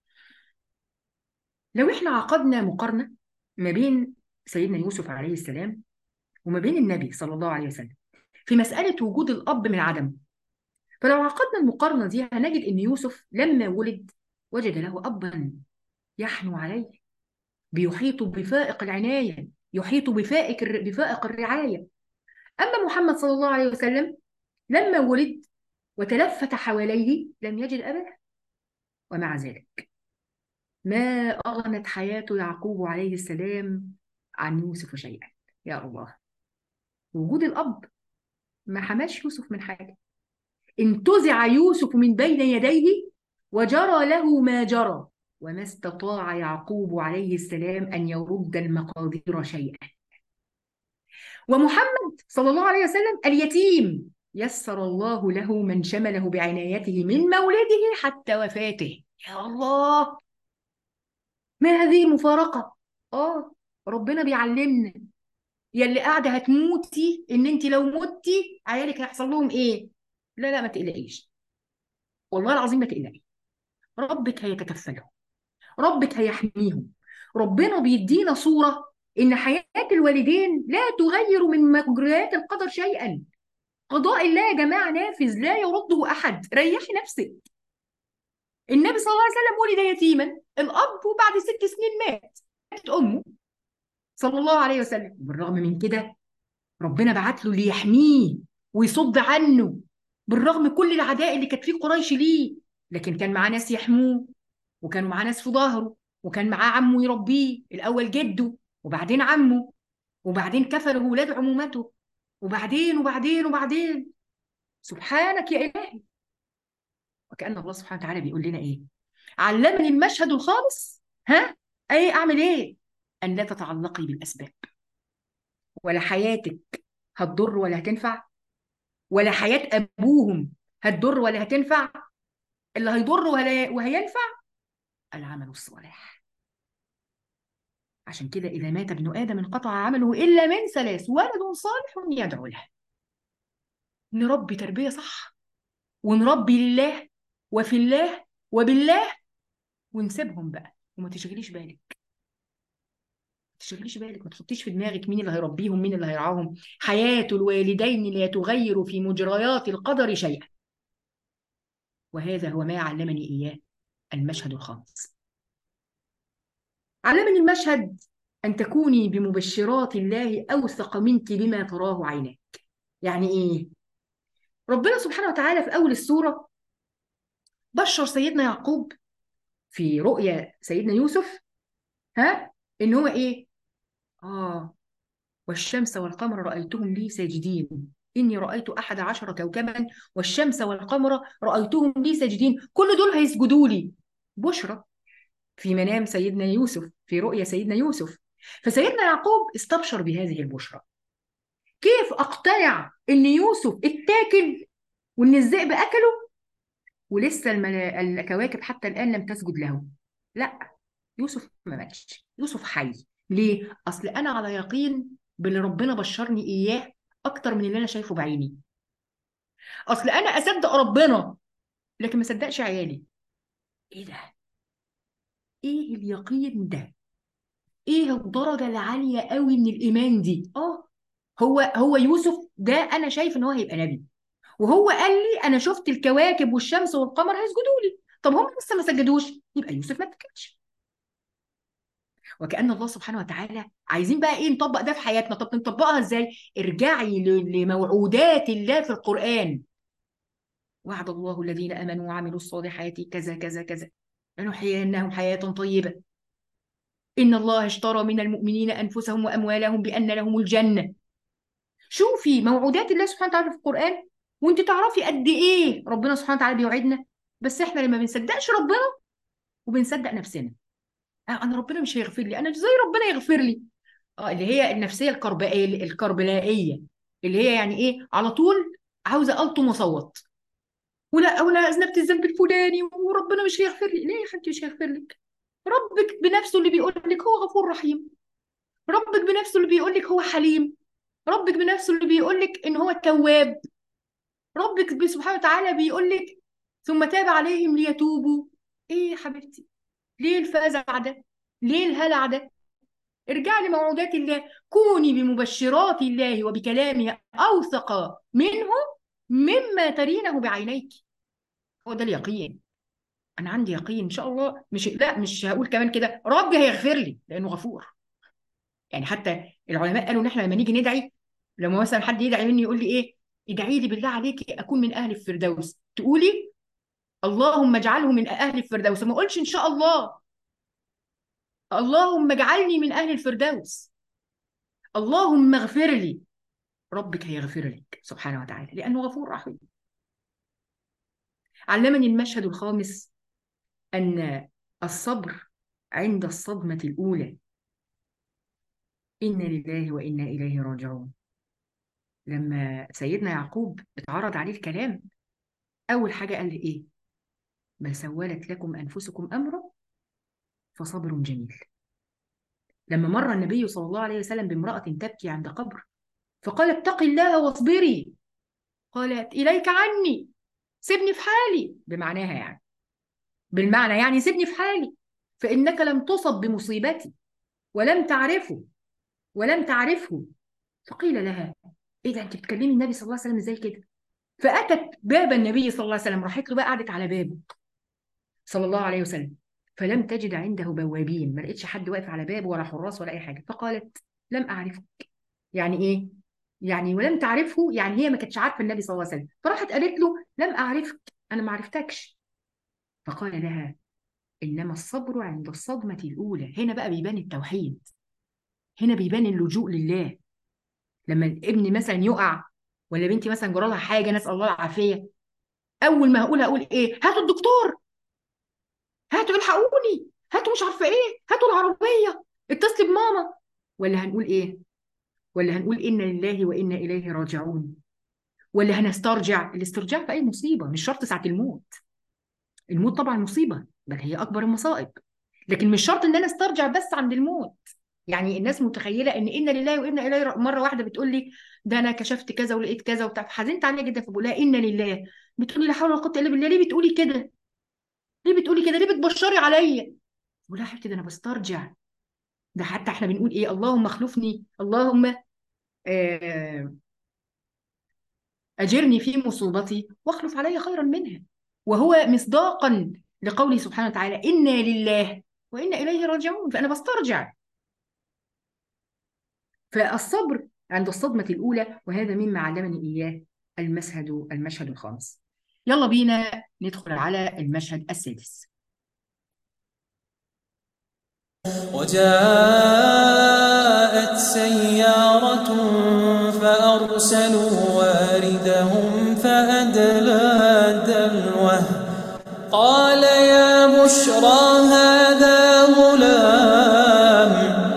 لو احنا عقدنا مقارنه ما بين سيدنا يوسف عليه السلام وما بين النبي صلى الله عليه وسلم في مساله وجود الاب من عدم فلو عقدنا المقارنه دي هنجد ان يوسف لما ولد وجد له ابا يحنو عليه بيحيط بفائق العنايه يحيط بفائق بفائق الرعايه اما محمد صلى الله عليه وسلم لما ولد وتلفت حواليه لم يجد ابدا ومع ذلك ما اغنت حياه يعقوب عليه السلام عن يوسف شيئا يا الله وجود الاب ما حماش يوسف من حاجه انتزع يوسف من بين يديه وجرى له ما جرى وما استطاع يعقوب عليه السلام ان يرد المقادير شيئا ومحمد صلى الله عليه وسلم اليتيم يسر الله له من شمله بعنايته من مولده حتى وفاته يا الله ما هذه المفارقة اه ربنا بيعلمنا يا اللي قاعدة هتموتي ان انت لو متي عيالك هيحصل لهم ايه لا لا ما تقلقيش والله العظيم ما تقلقي ربك هيتكفلهم ربك هيحميهم ربنا بيدينا صورة ان حياة الوالدين لا تغير من مجريات القدر شيئا قضاء الله يا جماعة نافذ لا يرده أحد ريحي نفسك النبي صلى الله عليه وسلم ولد يتيما الأب وبعد ست سنين مات ماتت أمه صلى الله عليه وسلم بالرغم من كده ربنا بعت له ليحميه ويصد عنه بالرغم كل العداء اللي كانت في قريش ليه لكن كان معاه ناس يحموه وكانوا معاه ناس في ظهره وكان معاه عمه يربيه الأول جده وبعدين عمه وبعدين كفله ولاد عمومته وبعدين وبعدين وبعدين سبحانك يا إلهي وكأن الله سبحانه وتعالى بيقول لنا إيه علمني المشهد الخالص ها أي أعمل إيه أن لا تتعلقي بالأسباب ولا حياتك هتضر ولا هتنفع ولا حياة أبوهم هتضر ولا هتنفع اللي هيضر ولا وهينفع العمل الصالح عشان كده إذا مات ابن آدم انقطع عمله إلا من ثلاث ولد صالح يدعو له نربي تربية صح ونربي لله وفي الله وبالله ونسيبهم بقى وما تشغليش بالك ما تشغليش بالك ما تحطيش في دماغك مين اللي هيربيهم مين اللي هيرعاهم حياة الوالدين لا تغير في مجريات القدر شيئا وهذا هو ما علمني إياه المشهد الخامس علمني المشهد أن تكوني بمبشرات الله أوثق منك بما تراه عيناك يعني إيه؟ ربنا سبحانه وتعالى في أول السورة بشر سيدنا يعقوب في رؤيا سيدنا يوسف ها إن هو إيه؟ آه والشمس والقمر رأيتهم لي ساجدين إني رأيت أحد عشر كوكبا والشمس والقمر رأيتهم لي ساجدين كل دول هيسجدوا لي بشرى في منام سيدنا يوسف في رؤيا سيدنا يوسف فسيدنا يعقوب استبشر بهذه البشرى كيف أقتنع إن يوسف اتاكل وإن الذئب أكله ولسه الملا... الكواكب حتى الآن لم تسجد له لا يوسف ما ماتش يوسف حي ليه؟ أصل أنا على يقين باللي ربنا بشرني إياه أكتر من اللي أنا شايفه بعيني أصل أنا أصدق ربنا لكن ما صدقش عيالي إيه ده؟ إيه اليقين ده؟ إيه الدرجة العالية قوي من الإيمان دي؟ آه هو هو يوسف ده أنا شايف إن هو هيبقى نبي وهو قال لي أنا شفت الكواكب والشمس والقمر هيسجدوا لي طب هم لسه ما سجدوش يبقى يوسف ما اتكلش وكأن الله سبحانه وتعالى عايزين بقى ايه نطبق ده في حياتنا طب نطبقها ازاي ارجعي ل- لموعودات الله في القرآن وعد الله الذين آمنوا وعملوا الصالحات كذا كذا كذا لنحيينهم حياة طيبة إن الله اشترى من المؤمنين أنفسهم وأموالهم بأن لهم الجنة شوفي موعودات الله سبحانه وتعالى في القرآن وانت تعرفي قد ايه ربنا سبحانه وتعالى بيوعدنا بس احنا لما بنصدقش ربنا وبنصدق نفسنا آه، انا ربنا مش هيغفر لي انا ازاي ربنا يغفر لي اه اللي هي النفسيه الكربائيه الكربلائيه اللي هي يعني ايه على طول عاوزه الطم واصوت ولا ولا اذنبت الذنب الفلاني وربنا مش هيغفر لي ليه يا حبيبتي مش هيغفر لك ربك بنفسه اللي بيقول لك هو غفور رحيم ربك بنفسه اللي بيقول لك هو حليم ربك بنفسه اللي بيقول لك ان هو تواب ربك سبحانه وتعالى بيقول لك ثم تاب عليهم ليتوبوا ايه يا حبيبتي ليه الفزع ده ليه الهلع ده ارجعي لموعودات الله كوني بمبشرات الله وبكلامه اوثق منه مما ترينه بعينيك هو ده اليقين انا عندي يقين ان شاء الله مش لا مش هقول كمان كده ربي هيغفر لي لانه غفور يعني حتى العلماء قالوا ان احنا لما نيجي ندعي لما مثلا حد يدعي مني يقول لي ايه ادعي لي بالله عليك اكون من اهل الفردوس تقولي اللهم اجعله من اهل الفردوس ما اقولش ان شاء الله اللهم اجعلني من اهل الفردوس اللهم اغفر لي ربك هيغفر لك سبحانه وتعالى لانه غفور رحيم علمني المشهد الخامس ان الصبر عند الصدمه الاولى انا لله وانا اليه راجعون لما سيدنا يعقوب اتعرض عليه الكلام اول حاجه قال لي ايه ما سولت لكم انفسكم امرا فصبر جميل لما مر النبي صلى الله عليه وسلم بامراه تبكي عند قبر فقال اتقي الله واصبري قالت اليك عني سيبني في حالي بمعناها يعني بالمعنى يعني سيبني في حالي فانك لم تصب بمصيبتي ولم تعرفه ولم تعرفه فقيل لها ايه ده انت بتكلمي النبي صلى الله عليه وسلم ازاي كده فاتت باب النبي صلى الله عليه وسلم راحت له بقى قعدت على بابه صلى الله عليه وسلم فلم تجد عنده بوابين ما لقيتش حد واقف على بابه ولا حراس ولا اي حاجه فقالت لم اعرفك يعني ايه يعني ولم تعرفه يعني هي ما كانتش عارفه النبي صلى الله عليه وسلم فراحت قالت له لم اعرفك انا ما عرفتكش فقال لها انما الصبر عند الصدمه الاولى هنا بقى بيبان التوحيد هنا بيبان اللجوء لله لما الابن مثلا يقع ولا بنتي مثلا جرى لها حاجه نسال الله العافيه اول ما هقول هقول ايه هاتوا الدكتور هاتوا الحقوني هاتوا مش عارفه ايه هاتوا العربيه اتصلي بماما ولا هنقول ايه ولا هنقول انا لله وانا اليه راجعون ولا هنسترجع الاسترجاع في اي مصيبه مش شرط ساعه الموت الموت طبعا مصيبه بل هي اكبر المصائب لكن مش شرط ان انا استرجع بس عند الموت يعني الناس متخيله ان انا لله وانا اليه را- مره واحده بتقول لي ده انا كشفت كذا ولقيت كذا وبتاع حزنت عليها جدا فبقول لها انا لله بتقول لي لا حول ولا قوه الا بالله ليه بتقولي كده ليه بتقولي كده ليه بتبشري عليا بقول لها يا حبيبتي ده انا بسترجع ده حتى احنا بنقول ايه اللهم اخلفني اللهم آه، اجرني في مصيبتي واخلف علي خيرا منها وهو مصداقا لقوله سبحانه وتعالى انا لله وانا اليه راجعون فانا بسترجع فالصبر عند الصدمة الأولى وهذا مما علمني إياه المشهد المشهد الخامس يلا بينا ندخل على المشهد السادس وجاءت سيارة فأرسلوا واردهم فأدلى دلوه قال يا بشرى هذا غلام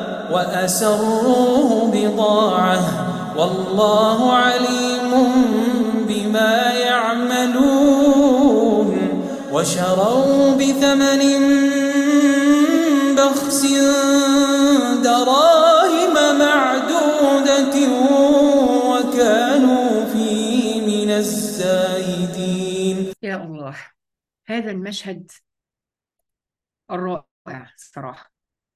وأسروه بضاعة والله عليم بما يعملون وشروا بثمن بخس دراهم معدودة وكانوا فيه من الزاهدين يا الله هذا المشهد الرائع الصراحة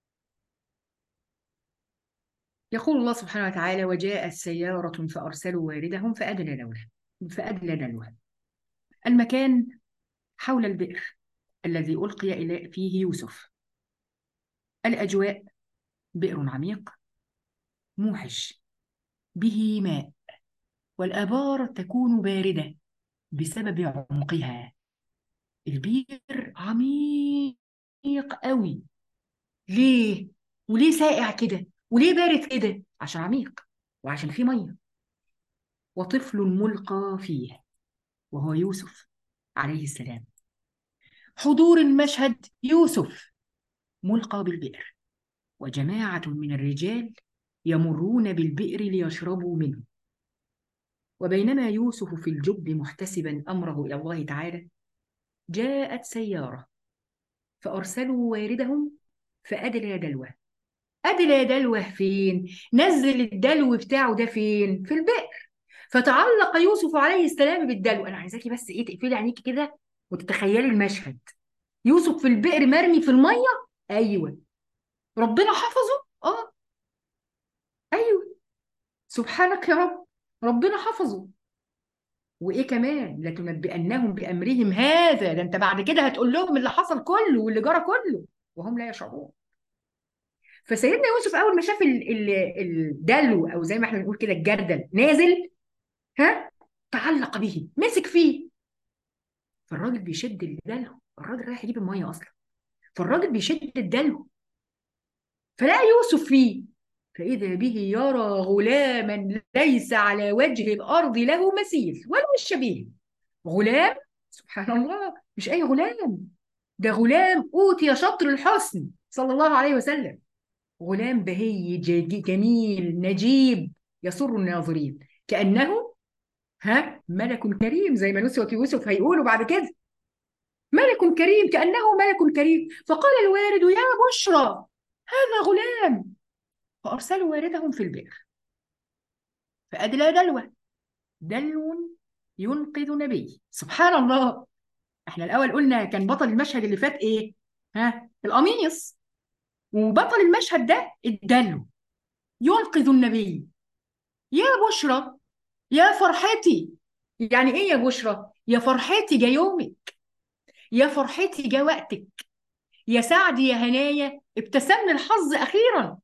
يقول الله سبحانه وتعالى وجاءت سيارة فأرسلوا واردهم فأدلى دلوه فأدلى دلوه المكان حول البئر الذي ألقي إلى فيه يوسف الأجواء بئر عميق موحش به ماء والآبار تكون باردة بسبب عمقها البير عميق قوي ليه وليه ساقع كده وليه بارد كده عشان عميق وعشان فيه ميه وطفل ملقى فيه وهو يوسف عليه السلام حضور المشهد يوسف ملقى بالبئر وجماعة من الرجال يمرون بالبئر ليشربوا منه وبينما يوسف في الجب محتسبا أمره إلى الله تعالى جاءت سيارة فأرسلوا واردهم فأدلى دلوه أدلى دلوه فين؟ نزل الدلو بتاعه ده فين؟ في البئر فتعلق يوسف عليه السلام بالدلو أنا عايزاكي بس إيه تقفلي عينيكي كده وتتخيلي المشهد يوسف في البئر مرمي في المية أيوه ربنا حفظه آه أيوه سبحانك يا رب ربنا حفظه وايه كمان لتنبئنهم بامرهم هذا ده انت بعد كده هتقول لهم اللي حصل كله واللي جرى كله وهم لا يشعرون فسيدنا يوسف اول ما شاف ال- ال- الدلو او زي ما احنا بنقول كده الجردل نازل ها تعلق به مسك فيه فالراجل بيشد الدلو الراجل رايح يجيب الميه اصلا فالراجل بيشد الدلو فلقى يوسف فيه فإذا به يرى غلاما ليس على وجه الأرض له مثيل ولا شبيه غلام سبحان الله مش أي غلام ده غلام أوتي شطر الحسن صلى الله عليه وسلم غلام بهي ج- جميل نجيب يسر الناظرين كأنه ها ملك كريم زي ما نسوة يوسف هيقولوا بعد كده ملك كريم كأنه ملك كريم فقال الوارد يا بشرى هذا غلام فأرسلوا واردهم في البئر فأدلى دلوه دلو ينقذ نبي سبحان الله احنا الأول قلنا كان بطل المشهد اللي فات ايه ها القميص وبطل المشهد ده الدلو ينقذ النبي يا بشرى يا فرحتي يعني ايه يا بشرى يا فرحتي جا يومك يا فرحتي جا وقتك يا سعدي يا هنايا ابتسمنا الحظ اخيرا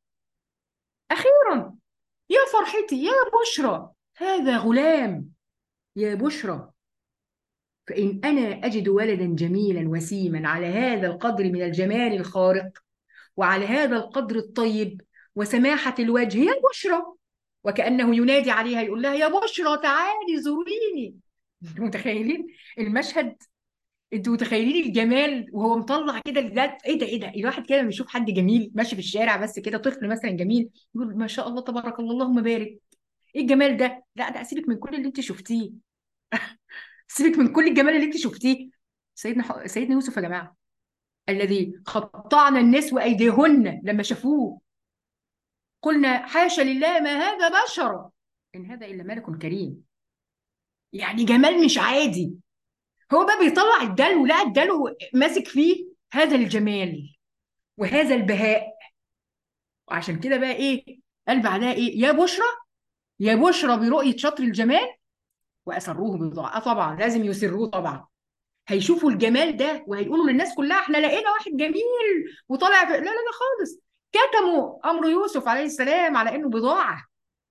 اخيرا يا فرحتي يا بشرى هذا غلام يا بشرى فإن أنا أجد ولدا جميلا وسيما على هذا القدر من الجمال الخارق وعلى هذا القدر الطيب وسماحة الوجه يا بشرى وكأنه ينادي عليها يقول لها يا بشرى تعالي زوريني انتوا متخيلين المشهد انتوا متخيلين الجمال وهو مطلع كده الذات ايه ده ايه ده الواحد كده لما يشوف حد جميل ماشي في الشارع بس كده طفل مثلا جميل يقول ما شاء الله تبارك الله اللهم بارك ايه الجمال ده لا ده سيبك من كل اللي انت شفتيه سيبك من كل الجمال اللي انت شفتيه سيدنا ح... سيدنا يوسف يا جماعه الذي قطعنا الناس وايديهن لما شافوه قلنا حاشا لله ما هذا بشر ان هذا الا ملك كريم يعني جمال مش عادي هو بقى بيطلع الدلو لا الدلو ماسك فيه هذا الجمال وهذا البهاء وعشان كده بقى ايه قال بعدها ايه يا بشرى يا بشرى برؤية شطر الجمال وأسروه بضاعة آه طبعا لازم يسروه طبعا هيشوفوا الجمال ده وهيقولوا للناس كلها احنا لقينا واحد جميل وطالع في... لا لا لا خالص كتموا أمر يوسف عليه السلام على إنه بضاعة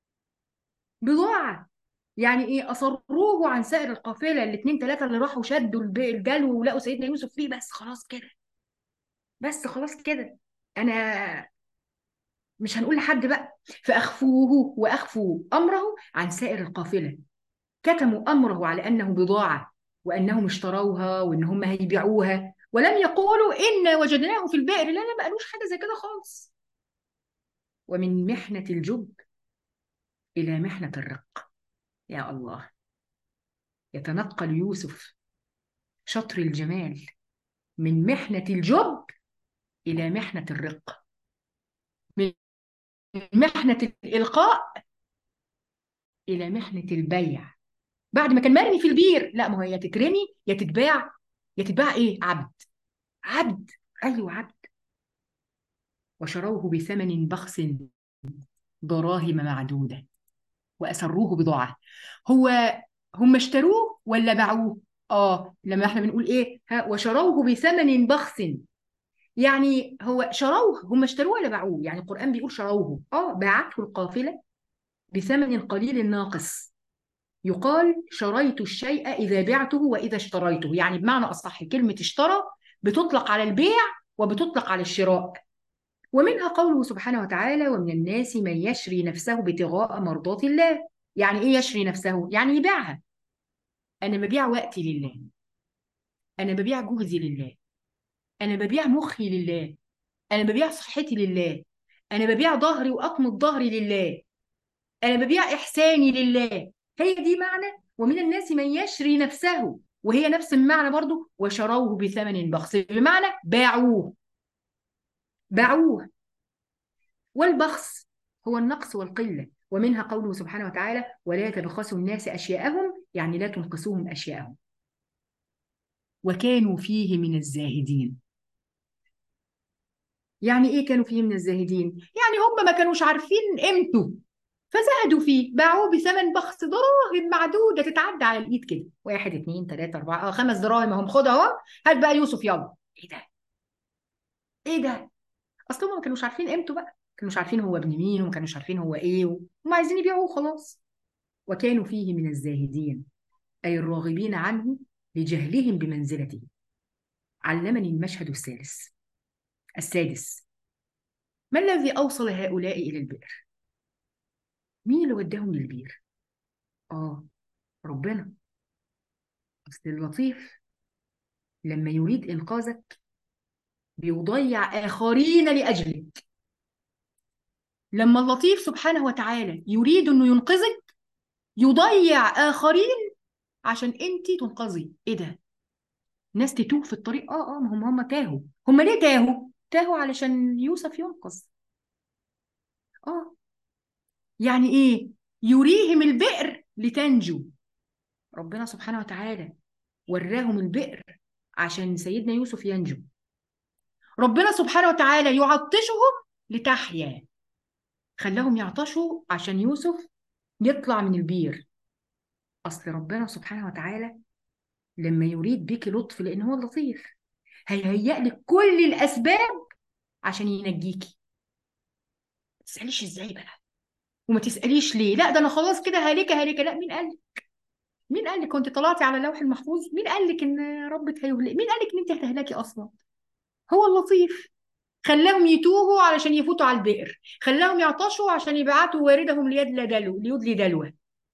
بضاعة يعني ايه اصروه عن سائر القافله الاثنين ثلاثه اللي راحوا شدوا الب- الجلو ولقوا سيدنا يوسف فيه بس خلاص كده بس خلاص كده انا مش هنقول لحد بقى فاخفوه واخفوا امره عن سائر القافله كتموا امره على انه بضاعه وانهم اشتروها وان هم هيبيعوها ولم يقولوا انا وجدناه في البئر لا لا ما قالوش حاجه زي كده خالص ومن محنه الجب الى محنه الرق يا الله يتنقل يوسف شطر الجمال من محنة الجب إلى محنة الرق من محنة الإلقاء إلى محنة البيع بعد ما كان مرمي في البير لا ما هو يا تترمي يا تتباع يا تتباع إيه عبد عبد أيوه عبد وشروه بثمن بخس دراهم معدودة وأسروه بضاعة هو هم اشتروه ولا باعوه اه لما احنا بنقول ايه ها وشروه بثمن بخس يعني هو شروه هم اشتروه ولا باعوه يعني القرآن بيقول شروه اه باعته القافلة بثمن قليل ناقص يقال شريت الشيء إذا بعته وإذا اشتريته يعني بمعنى أصح كلمة اشترى بتطلق على البيع وبتطلق على الشراء ومنها قوله سبحانه وتعالى ومن الناس من يشري نفسه ابتغاء مرضات الله يعني ايه يشري نفسه يعني يبيعها انا ببيع وقتي لله انا ببيع جهدي لله انا ببيع مخي لله انا ببيع صحتي لله انا ببيع ظهري واطمة ظهري لله انا ببيع احساني لله هي دي معنى ومن الناس من يشري نفسه وهي نفس المعنى برضو وشروه بثمن بخس بمعنى باعوه باعوه والبخس هو النقص والقلة ومنها قوله سبحانه وتعالى ولا تبخسوا الناس أشياءهم يعني لا تنقصوهم أشياءهم وكانوا فيه من الزاهدين يعني ايه كانوا فيه من الزاهدين يعني هم ما كانوش عارفين قيمته فزهدوا فيه باعوه بثمن بخس دراهم معدودة تتعدى على الإيد كده واحد اتنين تلاتة أربعة اه خمس دراهم اهم خدها اهو هات بقى يوسف يلا ايه ده ايه ده اصل هم ما كانوش عارفين قيمته بقى كانوش عارفين هو ابن مين وما كانوش عارفين هو ايه هم عايزين يبيعوه خلاص وكانوا فيه من الزاهدين أي الراغبين عنه لجهلهم بمنزلته علمني المشهد الثالث السادس ما الذي أوصل هؤلاء إلى البئر؟ مين اللي وداهم للبير؟ آه ربنا أصل اللطيف لما يريد إنقاذك بيضيع آخرين لأجلك لما اللطيف سبحانه وتعالى يريد إنه ينقذك يضيع آخرين عشان أنت تنقذي إيه ده؟ ناس تتوه في الطريق آه آه ما هم هم تاهوا هم ليه تاهوا؟ تاهوا علشان يوسف ينقذ آه يعني ايه يريهم البئر لتنجو ربنا سبحانه وتعالى وراهم البئر عشان سيدنا يوسف ينجو ربنا سبحانه وتعالى يعطشهم لتحيا خلاهم يعطشوا عشان يوسف يطلع من البير اصل ربنا سبحانه وتعالى لما يريد بك لطف لان هو لطيف هيهيأ لك كل الاسباب عشان ينجيكي ما تسأليش ازاي بقى وما تسأليش ليه لا ده انا خلاص كده هالكه هالكه لا مين قال لك مين قال لك كنت طلعتي على اللوح المحفوظ مين قال لك ان ربك هيهلك مين قال لك ان انت هتهلكي اصلا هو اللطيف خلاهم يتوهوا علشان يفوتوا على البئر خلاهم يعطشوا عشان يبعتوا واردهم ليدلى دلو ليدلي دلوه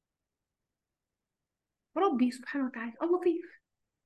ربي سبحانه وتعالى اللطيف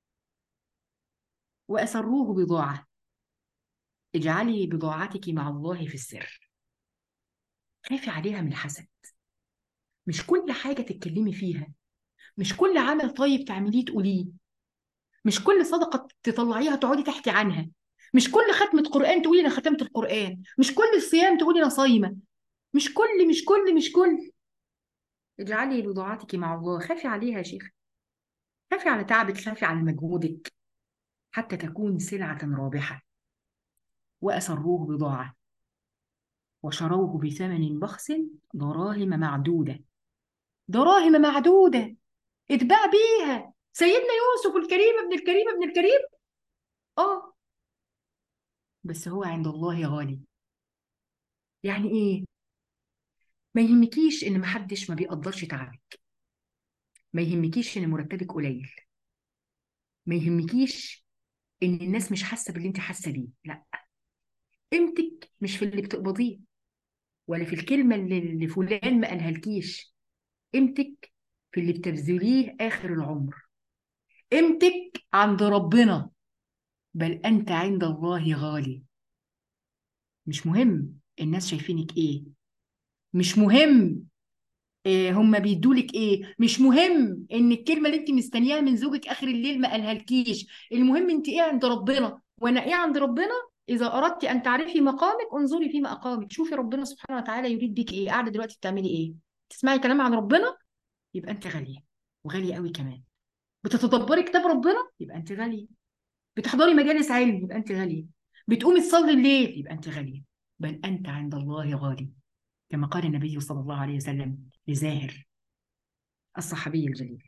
وأسروه بضاعة اجعلي بضاعتك مع الله في السر خافي عليها من الحسد مش كل حاجة تتكلمي فيها مش كل عمل طيب تعمليه تقوليه مش كل صدقة تطلعيها تقعدي تحكي عنها مش كل ختمة قرآن تقولي أنا ختمت القرآن مش كل صيام تقولي أنا صايمة مش كل مش كل مش كل اجعلي بضاعتك مع الله خافي عليها يا شيخ خافي على تعبك خافي على مجهودك حتى تكون سلعة رابحة وأسروه بضاعة وشروه بثمن بخس دراهم معدودة دراهم معدودة اتباع بيها سيدنا يوسف الكريم ابن الكريم ابن الكريم اه بس هو عند الله غالي يعني ايه ما يهمكيش ان محدش ما بيقدرش تعبك ما يهمكيش ان مرتبك قليل ما يهمكيش ان الناس مش حاسه باللي انت حاسه بيه لا قيمتك مش في اللي بتقبضيه ولا في الكلمه اللي اللي فلان ما قالهالكيش قيمتك في اللي بتبذليه اخر العمر قيمتك عند ربنا بل انت عند الله غالي مش مهم الناس شايفينك ايه مش مهم إيه هم بيدولك ايه مش مهم ان الكلمه اللي انت مستنياها من زوجك اخر الليل ما قالهالكيش المهم انت ايه عند ربنا وانا ايه عند ربنا اذا اردت ان تعرفي مقامك انظري في مقامك شوفي ربنا سبحانه وتعالى يريد بك ايه قاعده دلوقتي بتعملي ايه تسمعي كلام عن ربنا يبقى انت غاليه وغاليه قوي كمان بتتدبري كتاب ربنا يبقى انت غاليه بتحضري مجالس علم يبقى انت غاليه بتقومي تصلي الليل يبقى انت غاليه بل انت عند الله غالي كما قال النبي صلى الله عليه وسلم لزاهر الصحابي الجليل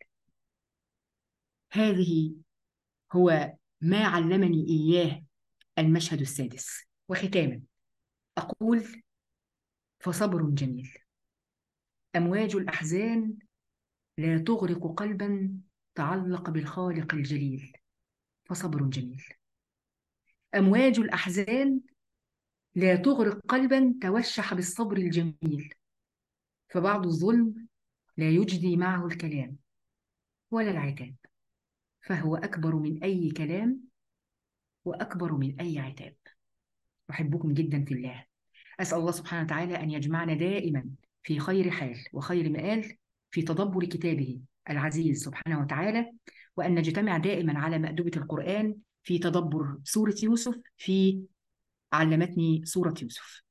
هذه هو ما علمني إياه المشهد السادس وختاما أقول فصبر جميل أمواج الأحزان لا تغرق قلبا تعلق بالخالق الجليل فصبر جميل أمواج الأحزان لا تغرق قلبا توشح بالصبر الجميل فبعض الظلم لا يجدي معه الكلام ولا العتاب فهو أكبر من أي كلام وأكبر من أي عتاب أحبكم جدا في الله أسأل الله سبحانه وتعالى أن يجمعنا دائما في خير حال وخير مآل في تدبر كتابه العزيز سبحانه وتعالى وأن نجتمع دائما على مأدبة القرآن في تدبر سورة يوسف في علمتني سورة يوسف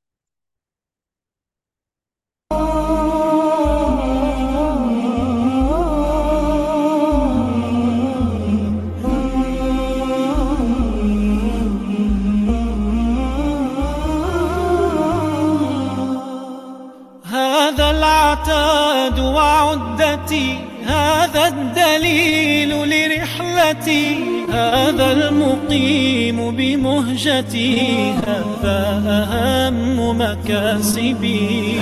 هذا العتاد وعدتي هذا الدليل لرحلتي هذا المقيم بمهجتي هذا أهم مكاسبي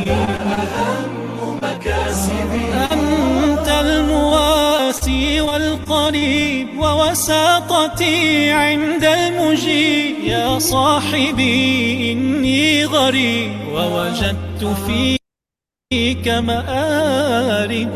أنت المواسي والقريب ووساطتي عند المجيب يا صاحبي إني غريب ووجدت فيك مآربي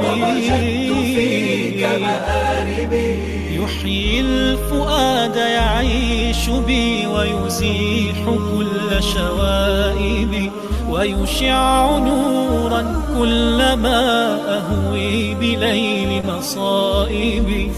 يحيي الفؤاد يعيش بي ويزيح كل شوائبي ويشع نورا كلما أهوي بليل مصائبي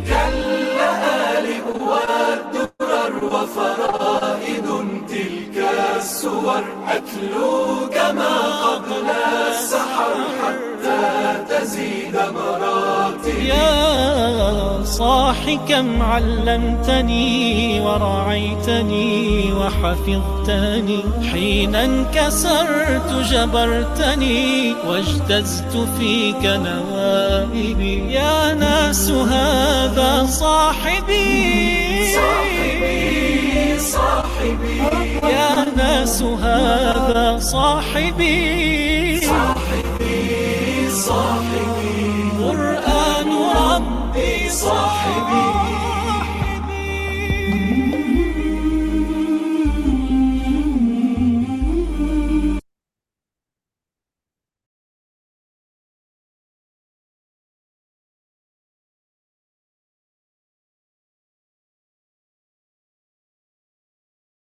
يا صاح كم علمتني ورعيتني وحفظتني حين انكسرت جبرتني واجتزت فيك نوائبي يا ناس هذا صاحبي صاحبي صاحبي يا ناس هذا صاحبي